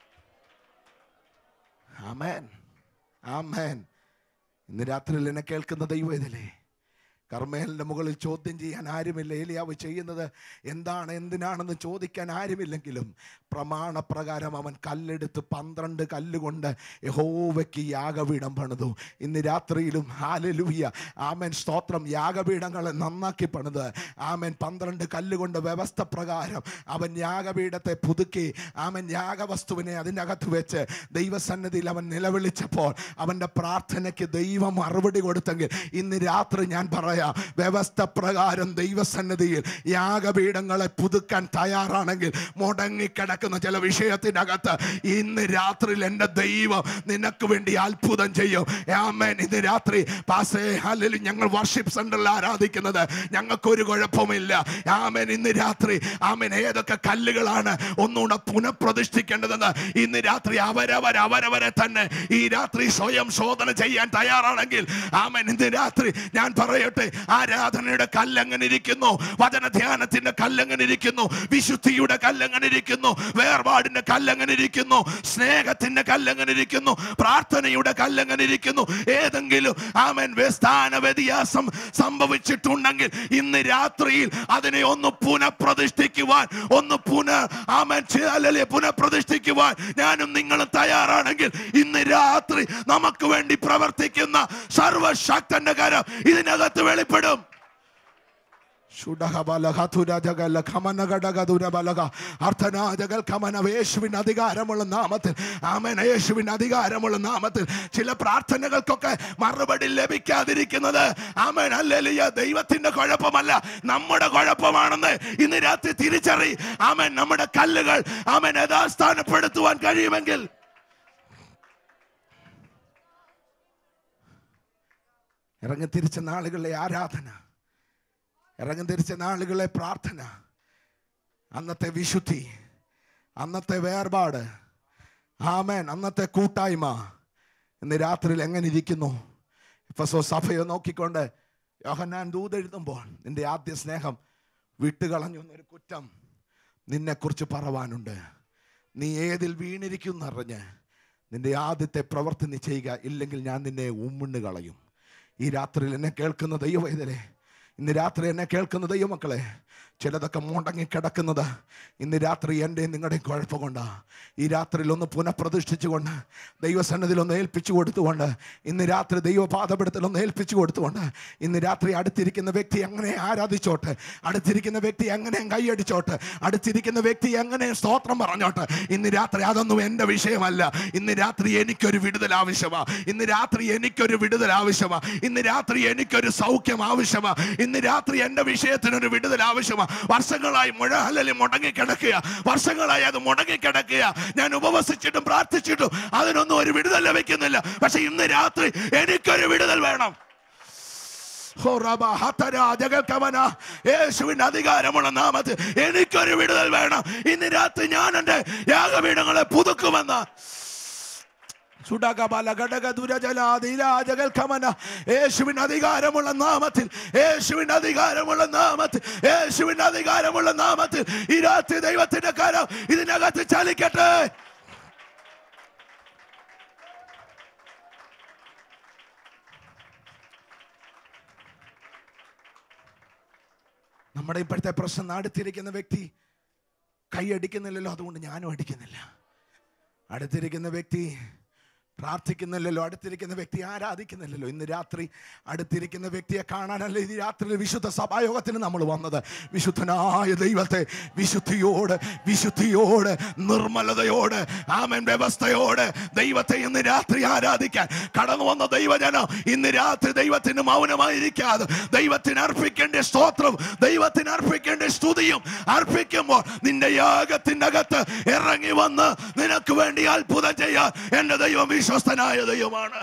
Speaker 3: ആമേൻ ആമേൻ ഇന്ന് രാത്രിയിൽ എന്നെ കേൾക്കുന്ന ദൈവം ഇതിലേ കർമ്മേലിന്റെ മുകളിൽ ചോദ്യം ചെയ്യാൻ ആരുമില്ല ഏലിയാവ് ചെയ്യുന്നത് എന്താണ് എന്തിനാണെന്ന് ചോദിക്കാൻ ആരുമില്ലെങ്കിലും പ്രമാണപ്രകാരം അവൻ കല്ലെടുത്ത് പന്ത്രണ്ട് കല്ലുകൊണ്ട് യഹോവയ്ക്ക് യാഗപീഠം പണിതു ഇന്ന് രാത്രിയിലും ഹാലലൂയ ആമൻ സ്തോത്രം യാഗപീഠങ്ങളെ നന്നാക്കി പണിത് ആമൻ പന്ത്രണ്ട് കല്ലുകൊണ്ട് വ്യവസ്ഥ പ്രകാരം അവൻ യാഗപീഠത്തെ പുതുക്കി അവൻ യാഗവസ്തുവിനെ അതിനകത്ത് വെച്ച് ദൈവസന്നിധിയിൽ അവൻ നിലവിളിച്ചപ്പോൾ അവൻ്റെ പ്രാർത്ഥനയ്ക്ക് ദൈവം മറുപടി കൊടുത്തെങ്കിൽ ഇന്ന് രാത്രി ഞാൻ പറയാം വ്യവസ്ഥ പ്രകാരം ദൈവസന്നിധിയിൽ യാഗപീഠങ്ങളെ പുതുക്കാൻ തയ്യാറാണെങ്കിൽ മുടങ്ങിക്കിടക്കുന്ന ചില വിഷയത്തിനകത്ത് ഇന്ന് രാത്രിയിൽ എൻ്റെ ദൈവം നിനക്ക് വേണ്ടി അത്ഭുതം ചെയ്യും ആമേൻ ഇന്ന് രാത്രി പാസേ ഹല്ലേലൂയ ഞങ്ങൾ വർഷിപ്പ് സെന്ററിൽ ആരാധിക്കുന്നത് ഞങ്ങൾക്കൊരു കുഴപ്പമില്ല ആമേൻ ഇന്ന് രാത്രി ആമേൻ ഏതൊക്കെ കല്ലുകളാണ് ഒന്നുകൂടെ പുനഃപ്രതിഷ്ഠിക്കേണ്ടതെന്ന് ഇന്ന് രാത്രി അവരവർ അവരവരെ തന്നെ ഈ രാത്രി സ്വയം ശോധന ചെയ്യാൻ തയ്യാറാണെങ്കിൽ ആമേൻ ഇന്ന് രാത്രി ഞാൻ പറയട്ടെ ആരാധനയുടെ കല്ലെങ്ങനെ ഇരിക്കുന്നു വചന ധ്യാനത്തിന്റെ കല്ലെങ്ങനെ ഇരിക്കുന്നു വിശുദ്ധിയുടെ കല്ലെങ്ങനെ ഇരിക്കുന്നു വേർപാടിന്റെ കല്ലെങ്ങനെ ഇരിക്കുന്നു സ്നേഹത്തിന്റെ കല്ലെങ്ങനെ ഇരിക്കുന്നു പ്രാർത്ഥനയുടെ കല്ലെങ്ങനെ ഇരിക്കുന്നു ഏതെങ്കിലും ആമൻ സ്ഥാന വ്യത്യാസം സംഭവിച്ചിട്ടുണ്ടെങ്കിൽ ഇന്ന് രാത്രിയിൽ അതിനെ ഒന്ന് പുനഃപ്രതിഷ്ഠിക്കുവാൻ ഒന്ന് പുനഃ ആമൻ അല്ലെ പുനഃപ്രതിഷ്ഠിക്കുവാൻ ഞാനും നിങ്ങളും തയ്യാറാണെങ്കിൽ ഇന്ന് രാത്രി നമുക്ക് വേണ്ടി പ്രവർത്തിക്കുന്ന സർവശക്തന്റെ കരം ഇതിനകത്ത് വെളിപ്പെടും യേശുവിന് അധികാരമുള്ള നാമത്തിൽ ആമൻ യേശുവിന് അധികാരമുള്ള നാമത്തിൽ ചില പ്രാർത്ഥനകൾക്കൊക്കെ മറുപടി ലഭിക്കാതിരിക്കുന്നത് ആമൻ അല്ലലിയ ദൈവത്തിന്റെ കുഴപ്പമല്ല നമ്മുടെ കുഴപ്പമാണെന്ന് ഇന്ന് രാത്രി തിരിച്ചറി ആമൻ നമ്മുടെ കല്ലുകൾ ആമൻ യഥാസ്ഥാനപ്പെടുത്തുവാൻ കഴിയുമെങ്കിൽ ഇറങ്ങി തിരിച്ച നാളുകളിലെ ആരാധന ഇറങ്ങി തിരിച്ച നാളുകളിലെ പ്രാർത്ഥന അന്നത്തെ വിശുദ്ധി അന്നത്തെ വേർപാട് ആമേൻ അന്നത്തെ കൂട്ടായ്മ ഇന്ന് രാത്രിയിൽ എങ്ങനെ ഇരിക്കുന്നു ഇപ്പൊ സഭയെ നോക്കിക്കൊണ്ട് യോഹന്നാൻ ദൂതെഴുതുമ്പോൾ നിന്റെ ആദ്യ സ്നേഹം വിട്ടുകളഞ്ഞു എന്നൊരു കുറ്റം നിന്നെക്കുറിച്ച് പറവാനുണ്ട് നീ ഏതിൽ വീണിരിക്കുന്നറിഞ്ഞ് നിന്റെ ആദ്യത്തെ പ്രവർത്തി നീ ചെയ്യുക ഇല്ലെങ്കിൽ ഞാൻ നിന്നെ ഉമ്മിണ് കളയും ഈ രാത്രിയിൽ എന്നെ കേൾക്കുന്ന ദൈവവേദനെ ഇന്ന് രാത്രി എന്നെ കേൾക്കുന്ന ദൈവമക്കളെ ചിലതൊക്കെ മുടങ്ങി കിടക്കുന്നത് ഇന്ന് രാത്രി എൻ്റെയും നിങ്ങളുടെയും കുഴപ്പം കൊണ്ടാ ഈ രാത്രിയിൽ ഒന്ന് പുനഃപ്രതിഷ്ഠിച്ചുകൊണ്ട് ദൈവസന്നിധിയിൽ ഒന്ന് ഏൽപ്പിച്ചു കൊടുത്തുകൊണ്ട് ഇന്ന് രാത്രി ദൈവപാദപീഠത്തിൽ ഒന്ന് ഏൽപ്പിച്ചു കൊടുത്തുകൊണ്ട് ഇന്ന് രാത്രി അടുത്തിരിക്കുന്ന വ്യക്തി എങ്ങനെ ആരാധിച്ചോട്ടെ അടുത്തിരിക്കുന്ന വ്യക്തി എങ്ങനെ കൈയടിച്ചോട്ടെ അടുത്തിരിക്കുന്ന വ്യക്തി എങ്ങനെ സ്തോത്രം പറഞ്ഞോട്ടെ ഇന്ന് രാത്രി അതൊന്നും എൻ്റെ വിഷയമല്ല ഇന്ന് രാത്രി എനിക്കൊരു വിടുതൽ ആവശ്യമാ ഇന്ന് രാത്രി എനിക്കൊരു വിടുതൽ ആവശ്യമാ ഇന്ന് രാത്രി എനിക്കൊരു സൗഖ്യം ആവശ്യമാ ഇന്ന് രാത്രി എൻ്റെ വിഷയത്തിനൊരു വിടുതൽ ആവശ്യമാ വർഷങ്ങളായി മുഴ അല്ലെങ്കിൽ മുടങ്ങി കിടക്കുക വർഷങ്ങളായി അത് മുടങ്ങി കിടക്കുക ഞാൻ ഉപവസിച്ചിട്ടും പ്രാർത്ഥിച്ചിട്ടും അതിനൊന്നും ഒരു വിടുതൽ ലഭിക്കുന്നില്ല പക്ഷെ ഇന്ന് രാത്രി എനിക്കൊരു വിടുതൽ വേണം ഹോ റബ ഹതര ജഗൽക്കവന. യേശുവിന്റെ അധികാരമുള്ള നാമത്തിൽ എനിക്കൊരു വിടുതൽ വേണം ഇന്ന് രാത്രി ഞാൻ എൻ്റെ യാഗപീഠങ്ങളെ പുതുക്കുമെന്ന് സുഡകബല ഘടകദുരജലാതിരാജകൽക്കമന. യേശുവിന് അധികാരമുള്ള നാമത്തിൽ യേശുവിന് അധികാരമുള്ള നാമത്തിൽ യേശുവിന് അധികാരമുള്ള നാമത്തിൽ ഈ രാത്രി ദൈവത്തിന്റെ കരം ഇതിനകത്ത് ചലിക്കട്ടെ നമ്മുടെ ഇപ്പോഴത്തെ പ്രശ്നം അടുത്തിരിക്കുന്ന വ്യക്തി കൈ അടിക്കുന്നില്ലല്ലോ അതുകൊണ്ട് ഞാനും അടിക്കുന്നില്ല അടുത്തിരിക്കുന്ന വ്യക്തി പ്രാർത്ഥിക്കുന്നില്ലല്ലോ അടുത്തിരിക്കുന്ന വ്യക്തി ആരാധിക്കുന്നില്ലല്ലോ ഇന്ന് രാത്രി അടുത്തിരിക്കുന്ന വ്യക്തിയെ കാണാനല്ല ഇന്ന് രാത്രി വിശുദ്ധ സഭായോഗത്തിന് നമ്മൾ വന്നത് വിശുദ്ധനായ ദൈവത്തെ വിശുദ്ധിയോട് വിശുദ്ധിയോട് നിർമ്മലതയോട് ആമൻ വ്യവസ്ഥയോട് ദൈവത്തെ ഇന്ന് രാത്രി ആരാധിക്കാൻ കടന്നു വന്ന ദൈവജനം ഇന്ന് രാത്രി ദൈവത്തിന് മൗനമായിരിക്കാതെ ദൈവത്തിന് അർപ്പിക്കേണ്ട സ്തോത്രം ദൈവത്തിന് അർപ്പിക്കേണ്ട സ്തുതിയും അർപ്പിക്കുമ്പോൾ നിന്റെ യാഗത്തിന്റെ അകത്ത് ഇറങ്ങി വന്ന് നിനക്ക് വേണ്ടി അത്ഭുതം ചെയ്യാൻ എന്റെ ദൈവം വിശ്വസ്തനായ ദൈവമാണ്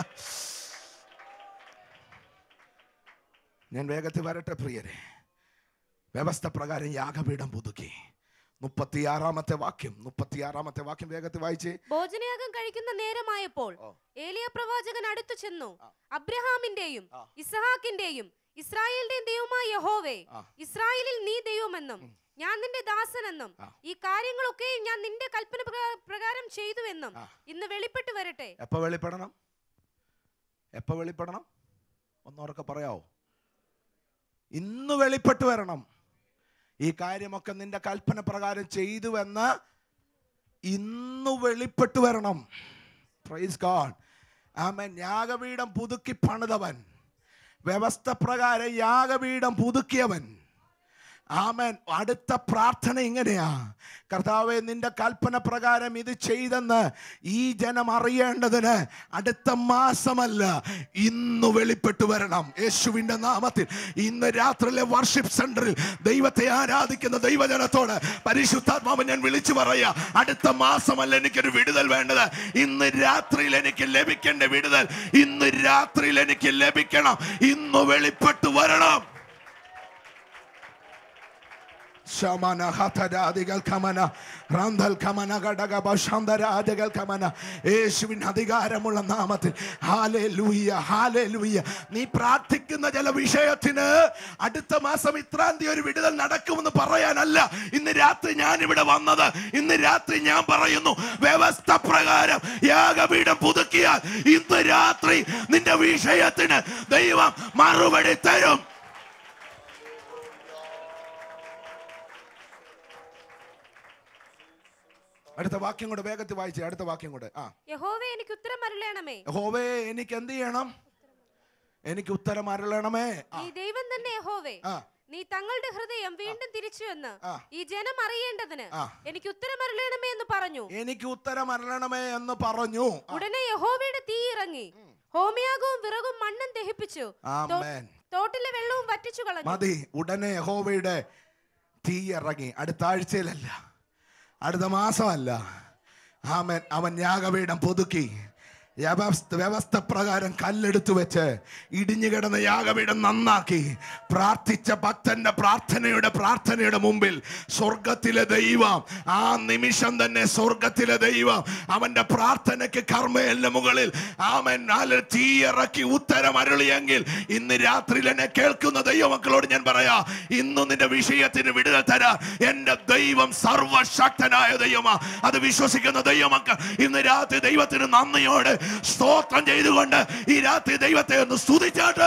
Speaker 3: ഞാൻ വേഗത്തിൽ വരട്ടെ പ്രിയരെ വ്യവസ്ഥ പ്രകാരം യാഗപീഠം പുതുക്കി മുപ്പത്തിയാറാമത്തെ വാക്യം മുപ്പത്തിയാറാമത്തെ വാക്യം വേഗത്തിൽ വായിച്ചേ
Speaker 2: ഭോജനയാഗം കഴിക്കുന്ന നേരമായപ്പോൾ
Speaker 3: ഓ.
Speaker 2: ഏലിയ പ്രവാചകൻ അടുത്തു ചെന്നു അബ്രഹാമിന്റെയും
Speaker 3: ആ.
Speaker 2: ഇസഹാക്കിന്റെയും ഇസ്രായേലിന്റെയും ദൈവമായ യഹോവേ
Speaker 3: ആ.
Speaker 2: ഇസ്രായേലിൽ നീ ദൈവമെന്നും ഞാൻ നിന്റെ ദാസനെന്നും
Speaker 3: ആ.
Speaker 2: ഈ കാര്യങ്ങളൊക്കെ ഞാൻ നിന്റെ കൽപ്പന പ്രകാ- പ്രകാരം ചെയ്തുവെന്നും
Speaker 3: ആ.
Speaker 2: ഇന്ന് വെളിപ്പെട്ട് വരട്ടെ
Speaker 3: എപ്പോ വെളിപ്പെടണം എപ്പോ വെളിപ്പെടണം ഒന്നോർക്കെ പറയാവോ ഇന്ന് വെളിപ്പെട്ട് വരണം ഈ കാര്യമൊക്കെ നിന്റെ കൽപ്പന പ്രകാരം ചെയ്തുവെന്ന് ഇന്ന് വെളിപ്പെട്ട് വരണം പ്രൈസ് ഗോഡ് ആമൻ യാഗപീഠം പുതുക്കി പണിതവൻ വ്യവസ്ഥ പ്രകാരം യാഗപീഠം പുതുക്കിയവൻ ആമൻ അടുത്ത പ്രാർത്ഥന ഇങ്ങനെയാ കർത്താവെ നിന്റെ കൽപ്പന പ്രകാരം ഇത് ചെയ്തെന്ന് ഈ ജനം അറിയേണ്ടതിന് അടുത്ത മാസമല്ല ഇന്ന് വെളിപ്പെട്ടു വരണം യേശുവിന്റെ നാമത്തിൽ ഇന്ന് രാത്രിയിലെ വർഷിപ്പ് സെന്ററിൽ ദൈവത്തെ ആരാധിക്കുന്ന ദൈവജനത്തോട് പരിശുദ്ധാത്മാവ് ഞാൻ വിളിച്ചു പറയാ അടുത്ത മാസമല്ല എനിക്കൊരു വിടുതൽ വേണ്ടത് ഇന്ന് രാത്രിയിൽ എനിക്ക് ലഭിക്കേണ്ട വിടുതൽ ഇന്ന് രാത്രിയിൽ എനിക്ക് ലഭിക്കണം ഇന്ന് വെളിപ്പെട്ടു വരണം ശമന ഹതരാദികൾ കമന റാന്തൽ കമന ഘടക ബഷന്തരാജകൾ കമന യേശുവിൻ അധികാരമുള്ള നാമത്തിൽ ഹാലേ ലൂയ്യ ഹാലേ ലൂയ്യ നീ പ്രാർത്ഥിക്കുന്ന ചില വിഷയത്തിന് അടുത്ത മാസം ഇത്രാം തീയതി ഒരു വിടുതൽ നടക്കുമെന്ന് പറയാനല്ല ഇന്ന് രാത്രി ഞാൻ ഇവിടെ വന്നത് ഇന്ന് രാത്രി ഞാൻ പറയുന്നു വ്യവസ്ഥ പ്രകാരം യാഗപീഠം പുതുക്കിയാൽ ഇന്ന് രാത്രി നിന്റെ വിഷയത്തിന് ദൈവം മറുപടി തരും അടുത്ത വാക്യം കൂടെ വേഗത്തിൽ വായിച്ചേ അടുത്ത വാക്യം കൂടെ ആ
Speaker 2: യഹോവേ എനിക്ക് ഉത്തരം അരുളേണമേ
Speaker 3: ഹോവേ എനിക്ക് എന്ത് ചെയ്യണം എനിക്ക് ഉത്തരം അരുളണമേ ആ,
Speaker 2: നീ ദൈവം തന്നെ യഹോവേ
Speaker 3: ആ
Speaker 2: നീ തങ്ങളുടെ ഹൃദയം വീണ്ടും തിരിച്ചു എന്ന്
Speaker 3: ആ.
Speaker 2: ഈ ജനം അറിയേണ്ടതിന്
Speaker 3: ആ.
Speaker 2: എനിക്ക് ഉത്തരം അരുളേണമേ എന്ന് പറഞ്ഞു
Speaker 3: എനിക്ക് ഉത്തരം അരുളണമേ എന്ന് പറഞ്ഞു ആ,
Speaker 2: ഉടനെ യഹോവയുടെ തീ ഇറങ്ങി ഹോമിയാകവും വിറകും മണ്ണും ദഹിപ്പിച്ചു തോ-
Speaker 3: ആമേൻ
Speaker 2: തോട്ടിലെ വെള്ളവും വറ്റിച്ചു കളഞ്ഞു
Speaker 3: മതി ഉടനെ യഹോവയുടെ തീ ഇറങ്ങി അടുത്ത ആഴ്ചയിലല്ല അടുത്ത മാസമല്ല ആമൻ അവൻ യാഗപീഠം പുതുക്കി വ്യവസ്ഥ വ്യവസ്ഥ പ്രകാരം കല്ലെടുത്തു വെച്ച് ഇടിഞ്ഞു കിടന്ന യാഗപീഠം നന്നാക്കി പ്രാർത്ഥിച്ച ഭക്തന്റെ പ്രാർത്ഥനയുടെ പ്രാർത്ഥനയുടെ മുമ്പിൽ സ്വർഗത്തിലെ ദൈവം ആ നിമിഷം തന്നെ സ്വർഗത്തിലെ ദൈവം അവന്റെ പ്രാർത്ഥനയ്ക്ക് കർമ്മയലിന് മുകളിൽ ആമൻ നാല് തീയിറക്കി ഉത്തരം അരുളിയെങ്കിൽ ഇന്ന് രാത്രിയിൽ എന്നെ കേൾക്കുന്ന ദൈവമക്കളോട് ഞാൻ പറയാ ഇന്ന് നിന്റെ വിഷയത്തിന് വിടുതൽ തരാൻ എന്റെ ദൈവം സർവശക്തനായ ദൈവമാ അത് വിശ്വസിക്കുന്ന ദൈവമക്കൾ ഇന്ന് രാത്രി ദൈവത്തിന് നന്ദിയോട് സ്തോത്രം ചെയ്തുകൊണ്ട് ഈ രാത്രി ദൈവത്തെ ഒന്ന് സ്തുതിച്ചാട്ട്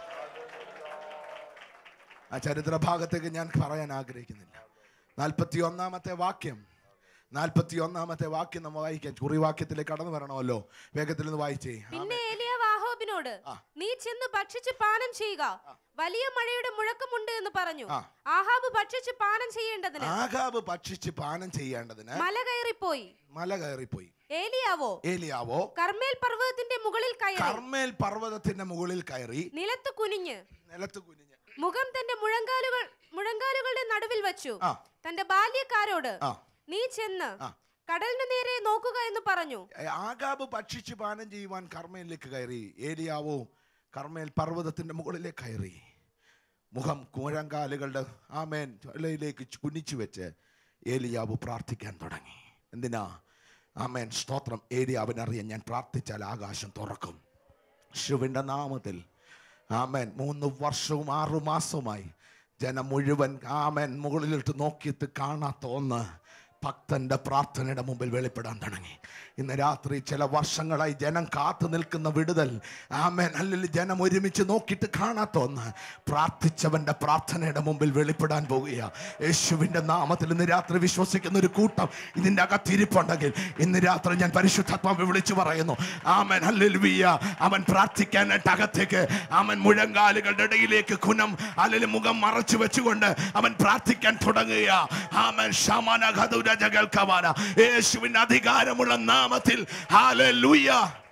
Speaker 3: ആ ചരിത്ര ഭാഗത്തേക്ക് ഞാൻ പറയാൻ ആഗ്രഹിക്കുന്നില്ല നാൽപ്പത്തി ഒന്നാമത്തെ വാക്യം നാൽപ്പത്തി ഒന്നാമത്തെ വാക്യം നമ്മൾ വായിക്കാം കുറിവാക്യത്തിലേക്ക് കടന്നു വരണമല്ലോ വേഗത്തിൽ നിന്ന് വായിച്ചേ
Speaker 2: പിന്നെ ഏലിയാവ് ആഹോബിനോട് നീ ചെന്ന് ഭക്ഷിച്ച് പാനം ചെയ്യുക വലിയ മഴയുടെ മുഴക്കമുണ്ട് എന്ന് പറഞ്ഞു
Speaker 3: ആ.
Speaker 2: ആഹാബ് ഭക്ഷിച്ച് പാനം ചെയ്യേണ്ടതിന്
Speaker 3: ആകാബ് ഭക്ഷിച്ച് പാനം ചെയ്യേണ്ടതിന്
Speaker 2: മല കയറിപ്പോയി
Speaker 3: മല കയറിപ്പോയി
Speaker 2: ഏലിയാവോ
Speaker 3: ഏലിയാവോ
Speaker 2: കർമ്മേൽ പർവ്വതത്തിന്റെ മുകളിൽ കയറി
Speaker 3: കർമ്മേൽ പർവ്വതത്തിന്റെ മുകളിൽ കയറി
Speaker 2: നിലത്ത് കുനിഞ്ഞ്
Speaker 3: നിലത്ത് കുനിഞ്ഞ്
Speaker 2: മുഖം തന്റെ മുഴങ്കാലുകൾ മുഴങ്കാലുകളുടെ നടുവിൽ വച്ചു
Speaker 3: ആ.
Speaker 2: തന്റെ ബാല്യക്കാരോട്
Speaker 3: ആ.
Speaker 2: നീ ചെന്ന്
Speaker 3: ആ.
Speaker 2: കടലിന് നേരെ നോക്കുക എന്ന് പറഞ്ഞു
Speaker 3: ആകാബ് ഭക്ഷിച്ച് പാനം ചെയ്യുവാൻ കർമ്മയിലേക്ക് കയറി ഏലിയാവോ കർമ്മേൽ പർവ്വതത്തിന്റെ മുകളിലേക്ക് കയറി മുഖം കുഴങ്കാലുകളുടെ ആമേൻ ലേക്ക് കുനിച്ചു വെച്ച് ഏലിയാവ് പ്രാർത്ഥിക്കാൻ തുടങ്ങി എന്തിനാ ആമേൻ സ്തോത്രം ഏലിയാവിനറിയാൻ ഞാൻ പ്രാർത്ഥിച്ചാൽ ആകാശം തുറക്കും ശിവന്റെ നാമത്തിൽ ആമേൻ മൂന്ന് വർഷവും ആറു മാസവുമായി ജനം മുഴുവൻ ആമേൻ മുകളിലിട്ട് നോക്കിയിട്ട് കാണാത്ത ഒന്ന് ഭക്തന്റെ പ്രാർത്ഥനയുടെ മുമ്പിൽ വെളിപ്പെടാൻ തുടങ്ങി ഇന്ന് രാത്രി ചില വർഷങ്ങളായി ജനം കാത്തു നിൽക്കുന്ന വിടുതൽ ആമേൻ അല്ലെങ്കിൽ ജനം ഒരുമിച്ച് നോക്കിയിട്ട് കാണാത്ത ഒന്ന് പ്രാർത്ഥിച്ചവന്റെ പ്രാർത്ഥനയുടെ മുമ്പിൽ വെളിപ്പെടാൻ പോകുക യേശുവിന്റെ നാമത്തിൽ ഇന്ന് രാത്രി വിശ്വസിക്കുന്ന ഒരു കൂട്ടം ഇതിന്റെ അകത്തിരിപ്പുണ്ടെങ്കിൽ ഇന്ന് രാത്രി ഞാൻ പരിശുദ്ധാത്മാവ് വിളിച്ചു പറയുന്നു ആമൻ ഹല്ലേലൂയ അവൻ പ്രാർത്ഥിക്കാനായിട്ട് അകത്തേക്ക് അവൻ മുഴങ്കാലുകളുടെ ഇടയിലേക്ക് കുനം അല്ലെങ്കിൽ മുഖം മറച്ചു വെച്ചുകൊണ്ട് അവൻ പ്രാർത്ഥിക്കാൻ തുടങ്ങുക ആമൻ ശമന ഖദുര ജഗൽക്കമാന യേശുവിന്റെ അധികാരമുള്ള നാമത്തിൽ ഹല്ലേലൂയ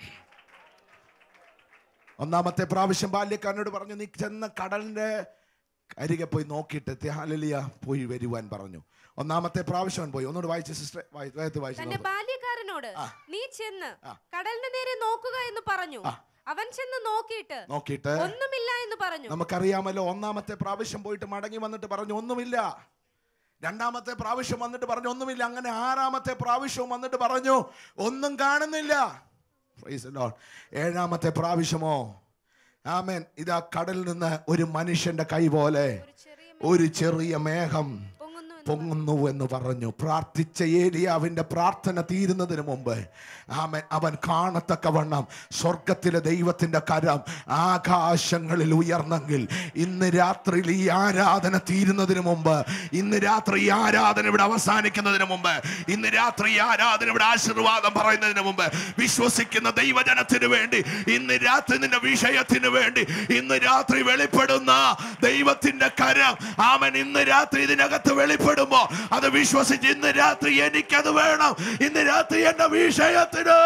Speaker 3: ഒന്നാമത്തെ പ്രാവശ്യം ബാല്യക്കാരനോട് പറഞ്ഞു നീ ചെന്ന കടലിന്റെ അരികെ പോയി നോക്കിയിട്ട് ഹാലലിയ പോയി വരുവാൻ പറഞ്ഞു ഒന്നാമത്തെ പ്രാവശ്യം അവൻ പോയി ഒന്നുകൂടെ വായിച്ച സിസ്റ്റർ വായിച്ചു വായിച്ചു
Speaker 2: തന്റെ ബാല്യക്കാരനോട് നീ ചെന്ന് കടലിന് നേരെ നോക്കുക എന്ന് പറഞ്ഞു അവൻ ചെന്ന് നോക്കിയിട്ട്
Speaker 3: നോക്കിയിട്ട്
Speaker 2: ഒന്നുമില്ല എന്ന് പറഞ്ഞു
Speaker 3: നമുക്കറിയാമല്ലോ ഒന്നാമത്തെ പ്രാവശ്യം പോയിട്ട് മടങ്ങി വന്നിട്ട് പറഞ്ഞു ഒന്നുമില്ല രണ്ടാമത്തെ പ്രാവശ്യം വന്നിട്ട് പറഞ്ഞു ഒന്നുമില്ല അങ്ങനെ ആറാമത്തെ പ്രാവശ്യവും വന്നിട്ട് പറഞ്ഞു ഒന്നും കാണുന്നില്ല Praise the Lord. ഏഴാമത്തെ പ്രാവശ്യമോ ആമേൻ ഇതാ കടലിൽ നിന്ന് ഒരു മനുഷ്യന്റെ കൈ പോലെ
Speaker 2: ഒരു ചെറിയ
Speaker 3: ഒരു ചെറിയ മേഘം
Speaker 2: പൊങ്ങുന്നു എന്ന്
Speaker 3: പൊങ്ങുന്നു എന്ന് പറഞ്ഞു പ്രാർത്ഥിച്ച ഏലിയാവിന്റെ പ്രാർത്ഥന തീരുന്നതിന് മുമ്പ് ആമൻ അവൻ കാണത്തക്കവണ്ണം സ്വർഗത്തിലെ ദൈവത്തിന്റെ കരം ആകാശങ്ങളിൽ ഉയർന്നെങ്കിൽ ഇന്ന് രാത്രിയിൽ ഈ ആരാധന തീരുന്നതിന് മുമ്പ് ഇന്ന് രാത്രി ഈ ആരാധന ഇവിടെ അവസാനിക്കുന്നതിന് മുമ്പ് ഇന്ന് രാത്രി ഈ ആരാധന ഇവിടെ ആശീർവാദം പറയുന്നതിന് മുമ്പ് വിശ്വസിക്കുന്ന ദൈവജനത്തിന് വേണ്ടി ഇന്ന് രാത്രി നിന്റെ വിഷയത്തിന് വേണ്ടി ഇന്ന് രാത്രി വെളിപ്പെടുന്ന ദൈവത്തിന്റെ കരം ആമൻ ഇന്ന് രാത്രി ഇതിനകത്ത് വെളിപ്പെടുമ്പോ അത് വിശ്വസിച്ച് ഇന്ന് രാത്രി എനിക്കത് വേണം ഇന്ന് രാത്രി എന്റെ വിഷയത്തിന്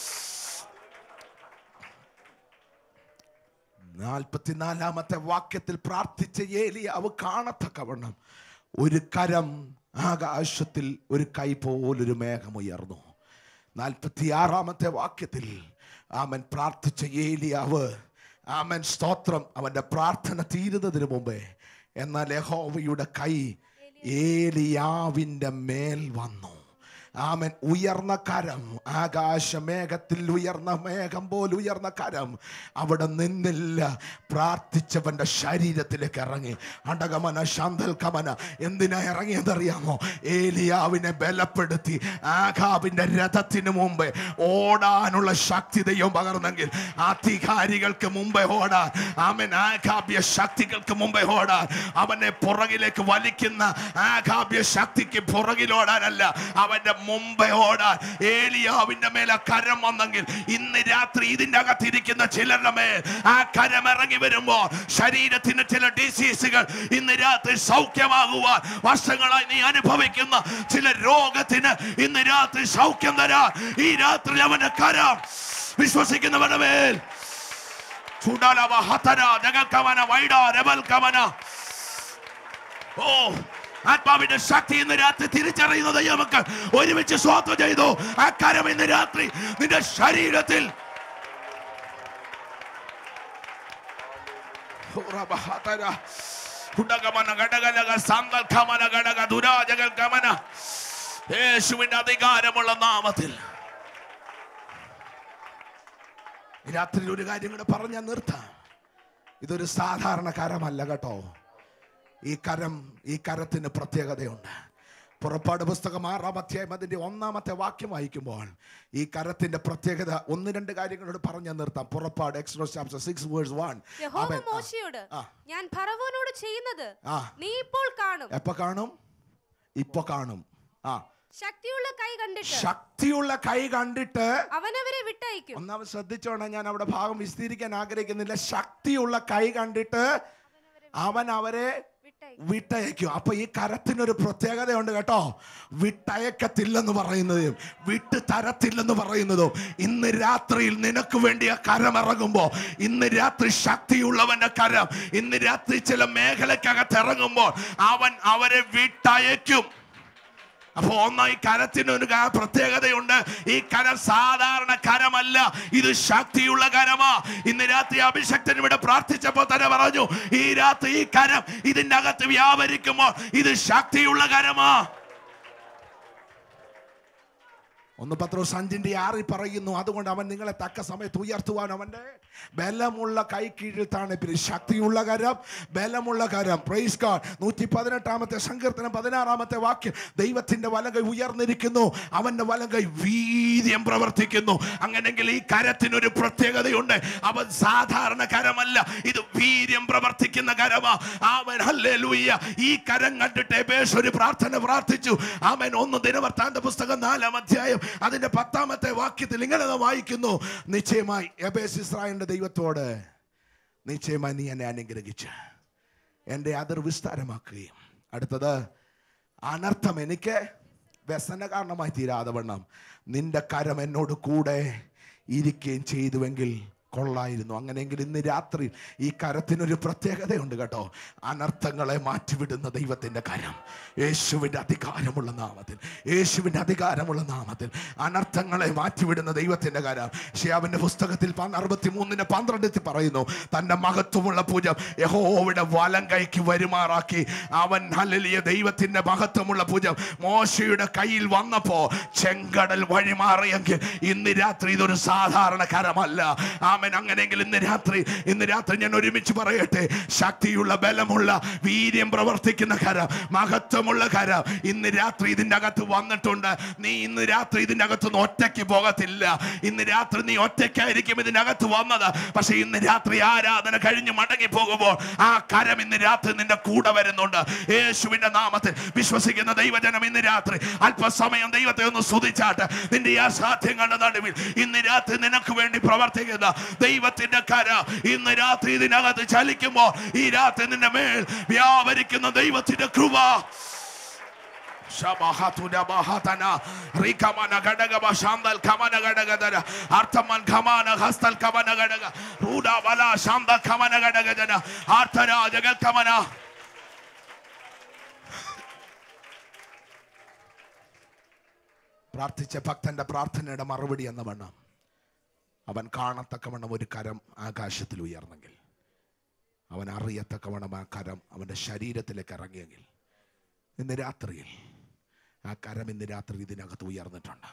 Speaker 3: നാൽപ്പത്തിനാലാമത്തെ വാക്യത്തിൽ പ്രാർത്ഥിച്ച ഏലിയാവ് കാണത്തക്കവണ്ണം ഒരു കരം ആകാശത്തിൽ ഒരു കൈ പോലൊരു മേഘമുയർന്നു നാൽപ്പത്തിയാറാമത്തെ വാക്യത്തിൽ ആമൻ പ്രാർത്ഥിച്ച ഏലിയാവ് ആമൻ സ്തോത്രം അവന്റെ പ്രാർത്ഥന തീരുന്നതിന് മുമ്പേ എന്നാൽ യഹോവയുടെ കൈ ഏലിയാവിന്റെ മേൽ വന്നു ആമൻ ഉയർന്ന കരം ആകാശമേഘത്തിൽ ഉയർന്ന മേഘം പോലെ ഉയർന്ന കരം അവിടെ നിന്നില്ല പ്രാർത്ഥിച്ചവന്റെ ശരീരത്തിലേക്ക് ഇറങ്ങി അടകമന ശാന്തൽ കമന എന്തിനാ ഇറങ്ങിയതറിയാമോ ഏലിയാവിനെ ബലപ്പെടുത്തി ആകാബിന്റെ രഥത്തിന് മുമ്പേ ഓടാനുള്ള ശക്തി ദൈവം പകർന്നെങ്കിൽ അധികാരികൾക്ക് മുമ്പേ ഓടാൻ ആമൻ ആകാബ്യ ശക്തികൾക്ക് മുമ്പേ ഓടാൻ അവനെ പുറകിലേക്ക് വലിക്കുന്ന ആകാബ്യ ശക്തിക്ക് പുറകിലോടാനല്ല അവന്റെ മുമ്പേ ഓടാൻ ഏലിയാവിന്റെ മേലെ കരം വന്നെങ്കിൽ ഇന്ന് രാത്രി ഇതിന്റെ അകത്തിരിക്കുന്ന ചിലരുടെ മേൽ ആ കരം ഇറങ്ങി വരുമ്പോ ശരീരത്തിന് ചില ഡിസീസുകൾ ഇന്ന് രാത്രി സൗഖ്യമാകുവാൻ വർഷങ്ങളായി നീ അനുഭവിക്കുന്ന ചില രോഗത്തിന് ഇന്ന് രാത്രി സൗഖ്യം തരാൻ ഈ രാത്രി അവന്റെ കരം വിശ്വസിക്കുന്നവരുടെ മേൽ ചൂടാലവ ഹതര ജഗൽക്കമന വൈഡ രബൽക്കമന ഓ ആത്മാവിന്റെ ശക്തി ഇന്ന് രാത്രി തിരിച്ചറിയുന്നത് നമുക്ക് ഒരുമിച്ച് സ്വാത്വം ചെയ്തു ആ കരം ഇന്ന് രാത്രി നിന്റെ ശരീരത്തിൽ ഹുറബഹതര, ഹുഡഗമന ഗടഗലഗ സാന്തൽഖമന ഗടഗ ദുരാജഗൽഗമന. യേശുവിന്റെ അധികാരമുള്ള നാമത്തിൽ ഈ രാത്രി ഒരു കാര്യം കൂടെ പറഞ്ഞ നിർത്താം ഇതൊരു സാധാരണ കരമല്ല കേട്ടോ ഈ കരം ഈ കരത്തിന് പ്രത്യേകതയുണ്ട് പുറപ്പാട് പുസ്തകം ആറാം അധ്യായം അതിന്റെ ഒന്നാമത്തെ വാക്യം വായിക്കുമ്പോൾ ഈ കരത്തിന്റെ പ്രത്യേകത ഒന്ന് രണ്ട് കാര്യങ്ങളോട് പറഞ്ഞു നിർത്താം പുറപ്പാട് Exodus chapter six verse one
Speaker 2: യഹോവ മോശയോട്
Speaker 3: ആ.
Speaker 2: ഞാൻ ഫറവോനോട് ചെയ്യുന്നത്
Speaker 3: ആ.
Speaker 2: നീ ഇപ്പോൾ കാണും
Speaker 3: എപ്പോ കാണും ഇപ്പൊ കാണും ആ
Speaker 2: ശക്തിയുള്ള കൈ കണ്ടിട്ട്
Speaker 3: ശക്തിയുള്ള കൈ കണ്ടിട്ട്
Speaker 2: അവനവരെ വിട്ടയക്കും
Speaker 3: ഒന്നാമത് ശ്രദ്ധിച്ചോണം ഞാൻ അവിടെ ഭാഗം വിസ്തീരിക്കാൻ ആഗ്രഹിക്കുന്നില്ല ശക്തിയുള്ള കൈ കണ്ടിട്ട് അവൻ അവരെ
Speaker 2: വിട്ടയക്കും
Speaker 3: വിട്ടയക്കും അപ്പൊ ഈ കരത്തിനൊരു പ്രത്യേകതയുണ്ട് കേട്ടോ വിട്ടയക്കത്തില്ലെന്ന് പറയുന്നതും വിട്ട് തരത്തില്ലെന്ന് പറയുന്നതും ഇന്ന് രാത്രിയിൽ നിനക്ക് വേണ്ടി ആ കരം ഇറങ്ങുമ്പോ ഇന്ന് രാത്രി ശക്തിയുള്ളവന്റെ കരം ഇന്ന് രാത്രി ചില മേഖലക്കകത്ത് ഇറങ്ങുമ്പോൾ അവൻ അവരെ വിട്ടയക്കും അപ്പൊ ഒന്നായി കരത്തിന് ഒരു ക- പ്രത്യേകതയുണ്ട് ഈ കരം സാധാരണ കരമല്ല ഇത് ശക്തിയുള്ള കരമാ ഇന്ന് രാത്രി അഭിഷക്തൻ ഇവിടെ പ്രാർത്ഥിച്ചപ്പോൾ തന്നെ പറഞ്ഞു ഈ രാത്രി ഈ കരം ഇതിന്റെ അകത്ത് വ്യാപരിക്കുമ്പോൾ ഇത് ശക്തിയുള്ള കരമാ ഒന്ന് പത്രോസ് അഞ്ചിന്റെ ആറിൽ പറയുന്നു അതുകൊണ്ട് അവൻ നിങ്ങളെ തക്ക സമയത്ത് ഉയർത്തുവാൻ അവന്റെ ബലമുള്ള കൈ കീഴിൽ താണിപ്പിരി ശക്തിയുള്ള കരം ബലമുള്ള കരം പ്രൈസ് ഗാഡ് നൂറ്റി പതിനെട്ടാമത്തെ സങ്കീർത്തനം പതിനാറാമത്തെ വാക്യം ദൈവത്തിന്റെ വലകൈ ഉയർന്നിരിക്കുന്നു അവന്റെ വലകൈ വീര്യം പ്രവർത്തിക്കുന്നു അങ്ങനെങ്കിൽ ഈ കരത്തിനൊരു പ്രത്യേകതയുണ്ട് അവൻ സാധാരണ കരമല്ല ഇത് വീര്യം പ്രവർത്തിക്കുന്ന കരമാ അവൻ ഹല്ലേലൂയ ഈ കരം കണ്ടിട്ട് എബേസ് ഒരു പ്രാർത്ഥന പ്രാർത്ഥിച്ചു അവൻ ഒന്ന് ദിനവൃത്താന്ത പുസ്തകം നാലാം അധ്യായം അതിന്റെ പത്താമത്തെ വാക്യത്തിൽ ഇങ്ങനെ നാം വായിക്കുന്നു നിശ്ചയമായി എബേസ് ഇസ്രായേലിന്റെ ദൈവത്തോട് നിശ്ചയമായി നീ എന്നെ അനുഗ്രഹിച്ച് എൻ്റെ അതിർ വിസ്താരമാക്കുകയും അടുത്തത് അനർത്ഥം എനിക്ക് വ്യസന കാരണമായി തീരാതെ വണ്ണം നിന്റെ കരം എന്നോട് കൂടെ ഇരിക്കുകയും ചെയ്തുവെങ്കിൽ കൊള്ളായിരുന്നു അങ്ങനെയെങ്കിൽ ഇന്ന് രാത്രി ഈ കരത്തിനൊരു പ്രത്യേകതയുണ്ട് കേട്ടോ അനർത്ഥങ്ങളെ മാറ്റിവിടുന്ന ദൈവത്തിൻ്റെ കരം യേശുവിൻ്റെ അധികാരമുള്ള നാമത്തിൽ യേശുവിൻ്റെ അധികാരമുള്ള നാമത്തിൽ അനർത്ഥങ്ങളെ മാറ്റിവിടുന്ന ദൈവത്തിൻ്റെ കരം ഷിയാവിൻ്റെ പുസ്തകത്തിൽ അറുപത്തി മൂന്നിന് പന്ത്രണ്ടിൽ പറയുന്നു തൻ്റെ മഹത്വമുള്ള പൂജ യഹോവയുടെ വലം കൈക്ക് വരുമാറാക്കി അവൻ ഹല്ലേലൂയ ദൈവത്തിൻ്റെ മഹത്വമുള്ള പൂജ മോശയുടെ കയ്യിൽ വന്നപ്പോ ചെങ്കടൽ വഴിമാറിയെങ്കിൽ ഇന്ന് രാത്രി ഇതൊരു സാധാരണ കരമല്ല ആമൻ അങ്ങനെയെങ്കിൽ ഇന്ന് രാത്രി ഇന്ന് രാത്രി ഞാൻ ഒരുമിച്ച് പറയട്ടെ ശക്തിയുള്ള ബലമുള്ള വീര്യം പ്രവർത്തിക്കുന്ന കരം മഹത്വമുള്ള കരം ഇന്ന് രാത്രി ഇതിൻ്റെ അകത്ത് വന്നിട്ടുണ്ട് നീ ഇന്ന് രാത്രി ഇതിൻ്റെ അകത്തുനിന്ന് ഒറ്റയ്ക്ക് പോകത്തില്ല ഇന്ന് രാത്രി നീ ഒറ്റയ്ക്കായിരിക്കും ഇതിൻ്റെ അകത്ത് വന്നത് പക്ഷെ ഇന്ന് രാത്രി ആരാധന കഴിഞ്ഞ് മടങ്ങി പോകുമ്പോൾ ആ കരം ഇന്ന് രാത്രി നിന്റെ കൂടെ വരുന്നുണ്ട് യേശുവിന്റെ നാമത്തിൽ വിശ്വസിക്കുന്ന ദൈവജനം ഇന്ന് രാത്രി അല്പസമയം ദൈവത്തെ ഒന്ന് സ്തുതിച്ചാട്ട് നിന്റെ ഈ അസാധ്യങ്ങളുടെ നടുവിൽ ഇന്ന് രാത്രി നിനക്ക് വേണ്ടി പ്രവർത്തിക്കുന്ന ദൈവത്തിന്റെ കര ഇന്ന് രാത്രി ഇതിനകത്ത് ചലിക്കുമ്പോൾ ഈ രാത്രി നിന്റെ മേൽ വ്യാപരിക്കുന്ന ദൈവത്തിന്റെ കൃപ Shabahatuna bahatana rikamana gadaga bashandal kamana gadaga dara artaman kamana hastal kamana gadaga ruda bala shandal kamana gadaga dara artara jagal kamana പ്രാർത്ഥിച്ച ഭക്തന്റെ പ്രാർത്ഥനയുടെ മറുപടി എന്ന വണ്ണം അവൻ കാണത്തക്കവണ്ണം ഒരു കരം ആകാശത്തിൽ ഉയർന്നെങ്കിൽ അവൻ അറിയത്തക്കവണ്ണം ആ കരം അവന്റെ ശരീരത്തിലേക്ക് ഇറങ്ങിയെങ്കിൽ ഇന്ന് രാത്രിയിൽ ആ കരം ഇന്ന് രാത്രി ഇതിനകത്ത് ഉയർന്നിട്ടുണ്ട്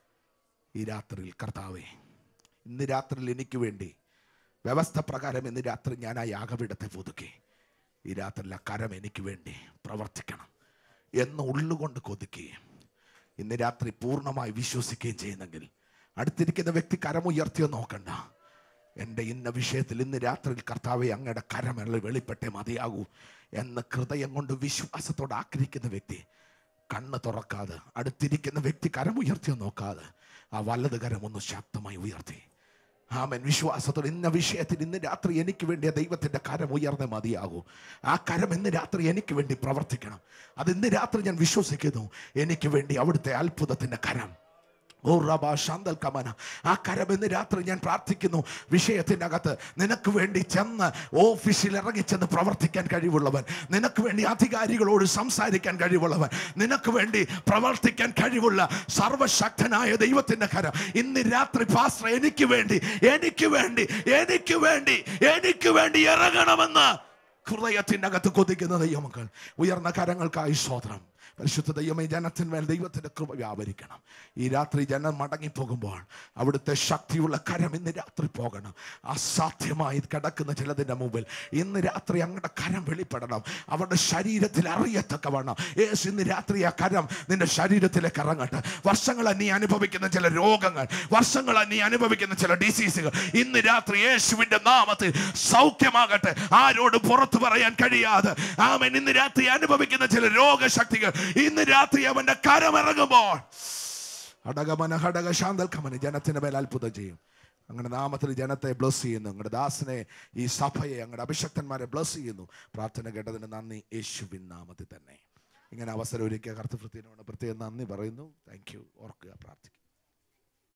Speaker 3: ഈ രാത്രിയിൽ കർത്താവെ ഇന്ന് രാത്രിയിൽ എനിക്ക് വേണ്ടി വ്യവസ്ഥ പ്രകാരം ഇന്ന് രാത്രി ഞാൻ ആ യാഗപീഠത്തെ പുതുക്കി ഈ രാത്രിയിൽ ആ കരം എനിക്ക് വേണ്ടി പ്രവർത്തിക്കണം എന്ന് ഉള്ളുകൊണ്ട് കൊതുക്കുകയും ഇന്ന് രാത്രി പൂർണ്ണമായി വിശ്വസിക്കുകയും ചെയ്യുന്നെങ്കിൽ അടുത്തിരിക്കുന്ന വ്യക്തി കരമുയർത്തിയോ നോക്കണ്ട എൻ്റെ ഇന്ന വിഷയത്തിൽ ഇന്ന് രാത്രിയിൽ കർത്താവെ അങ്ങയുടെ കരമെള്ള വെളിപ്പെട്ടേ മതിയാകൂ എന്ന് ഹൃദയം കൊണ്ട് വിശ്വാസത്തോടെ ആഗ്രഹിക്കുന്ന വ്യക്തി കണ്ണ് തുറക്കാതെ അടുത്തിരിക്കുന്ന വ്യക്തി കരമുയർത്തിയോ നോക്കാതെ ആ വലത് കരം ഒന്ന് ശക്തമായി ഉയർത്തി ആമൻ വിശ്വാസത്തോടെ ഇന്ന വിഷയത്തിൽ ഇന്ന് രാത്രി എനിക്ക് വേണ്ടി ആ ദൈവത്തിന്റെ കരം ഉയർന്നേ മതിയാകൂ ആ കരം ഇന്ന് രാത്രി എനിക്ക് വേണ്ടി പ്രവർത്തിക്കണം അത് ഇന്ന് രാത്രി ഞാൻ വിശ്വസിക്കുന്നു എനിക്ക് വേണ്ടി അവിടുത്തെ അത്ഭുതത്തിന്റെ കരം ഓ റബ ശാന്തൽ കമന ആ കരം ഇന്ന് രാത്രി ഞാൻ പ്രാർത്ഥിക്കുന്നു വിഷയത്തിൻ്റെ അകത്ത് നിനക്ക് വേണ്ടി ചെന്ന് ഓഫീസിൽ ഇറങ്ങിച്ചെന്ന് പ്രവർത്തിക്കാൻ കഴിവുള്ളവൻ നിനക്ക് വേണ്ടി അധികാരികളോട് സംസാരിക്കാൻ കഴിവുള്ളവൻ നിനക്ക് വേണ്ടി പ്രവർത്തിക്കാൻ കഴിവുള്ള സർവശക്തനായ ദൈവത്തിന്റെ കരം ഇന്ന് രാത്രി പാസ്റ്റർ എനിക്ക് വേണ്ടി എനിക്ക് വേണ്ടി എനിക്ക് വേണ്ടി എനിക്ക് വേണ്ടി ഇറങ്ങണമെന്ന് ഹൃദയത്തിൻ്റെ അകത്ത് കൊതിക്കുന്ന ദൈവമക്കൾ ഉയർന്ന കരങ്ങൾക്കായി സ്വോത്രം പരിശുദ്ധ ദൈവമേ ജനത്തിന്മേൽ ദൈവത്തിന്റെ കൃപ വ്യാപരിക്കണം ഈ രാത്രി ജനം മടങ്ങിപ്പോകുമ്പോൾ അവിടുത്തെ ശക്തിയുള്ള കരം ഇന്ന് രാത്രി പോകണം അസാധ്യമായി കിടക്കുന്ന ചിലതിൻ്റെ മുമ്പിൽ ഇന്ന് രാത്രി അങ്ങയുടെ കരം വെളിപ്പെടണം അവരുടെ ശരീരത്തിൽ അറിയത്തക്കവണ്ണം യേശു ഇന്ന് രാത്രി ആ കരം നിന്റെ ശരീരത്തിലേക്ക് ഇറങ്ങട്ടെ വർഷങ്ങളെ നീ അനുഭവിക്കുന്ന ചില രോഗങ്ങൾ വർഷങ്ങളെ നീ അനുഭവിക്കുന്ന ചില ഡിസീസുകൾ ഇന്ന് രാത്രി യേശുവിന്റെ നാമത്തിൽ സൗഖ്യമാകട്ടെ ആരോട് പുറത്തു പറയാൻ കഴിയാതെ ആമൻ ഇന്ന് രാത്രി അനുഭവിക്കുന്ന ചില രോഗശക്തികൾ ഇന്ന് രാത്രി അവന്റെ കരമിറങ്ങുമ്പോൾ അടകമന ഹടക ശാന്തൽ കമന ജനത്തിന്റെ മേൽ അത്ഭുതം ചെയ്യും അങ്ങനെ നാമത്തിൽ ജനത്തെ ബ്ലസ് ചെയ്യുന്നു അങ്ങയുടെ ദാസനെ ഈ സഭയെ അങ്ങയുടെ അഭിഷക്തന്മാരെ ബ്ലസ് ചെയ്യുന്നു പ്രാർത്ഥന കേട്ടതിന് നന്ദി യേശുവിൻ നാമത്തിൽ തന്നെ ഇങ്ങനെ അവസരം ഒരുക്കിയ കർത്തൃത്വത്തിനോട് പ്രത്യേകം നന്ദി പറയുന്നു താങ്ക് യു ഓർക്കുക പ്രാർത്ഥിക്കുക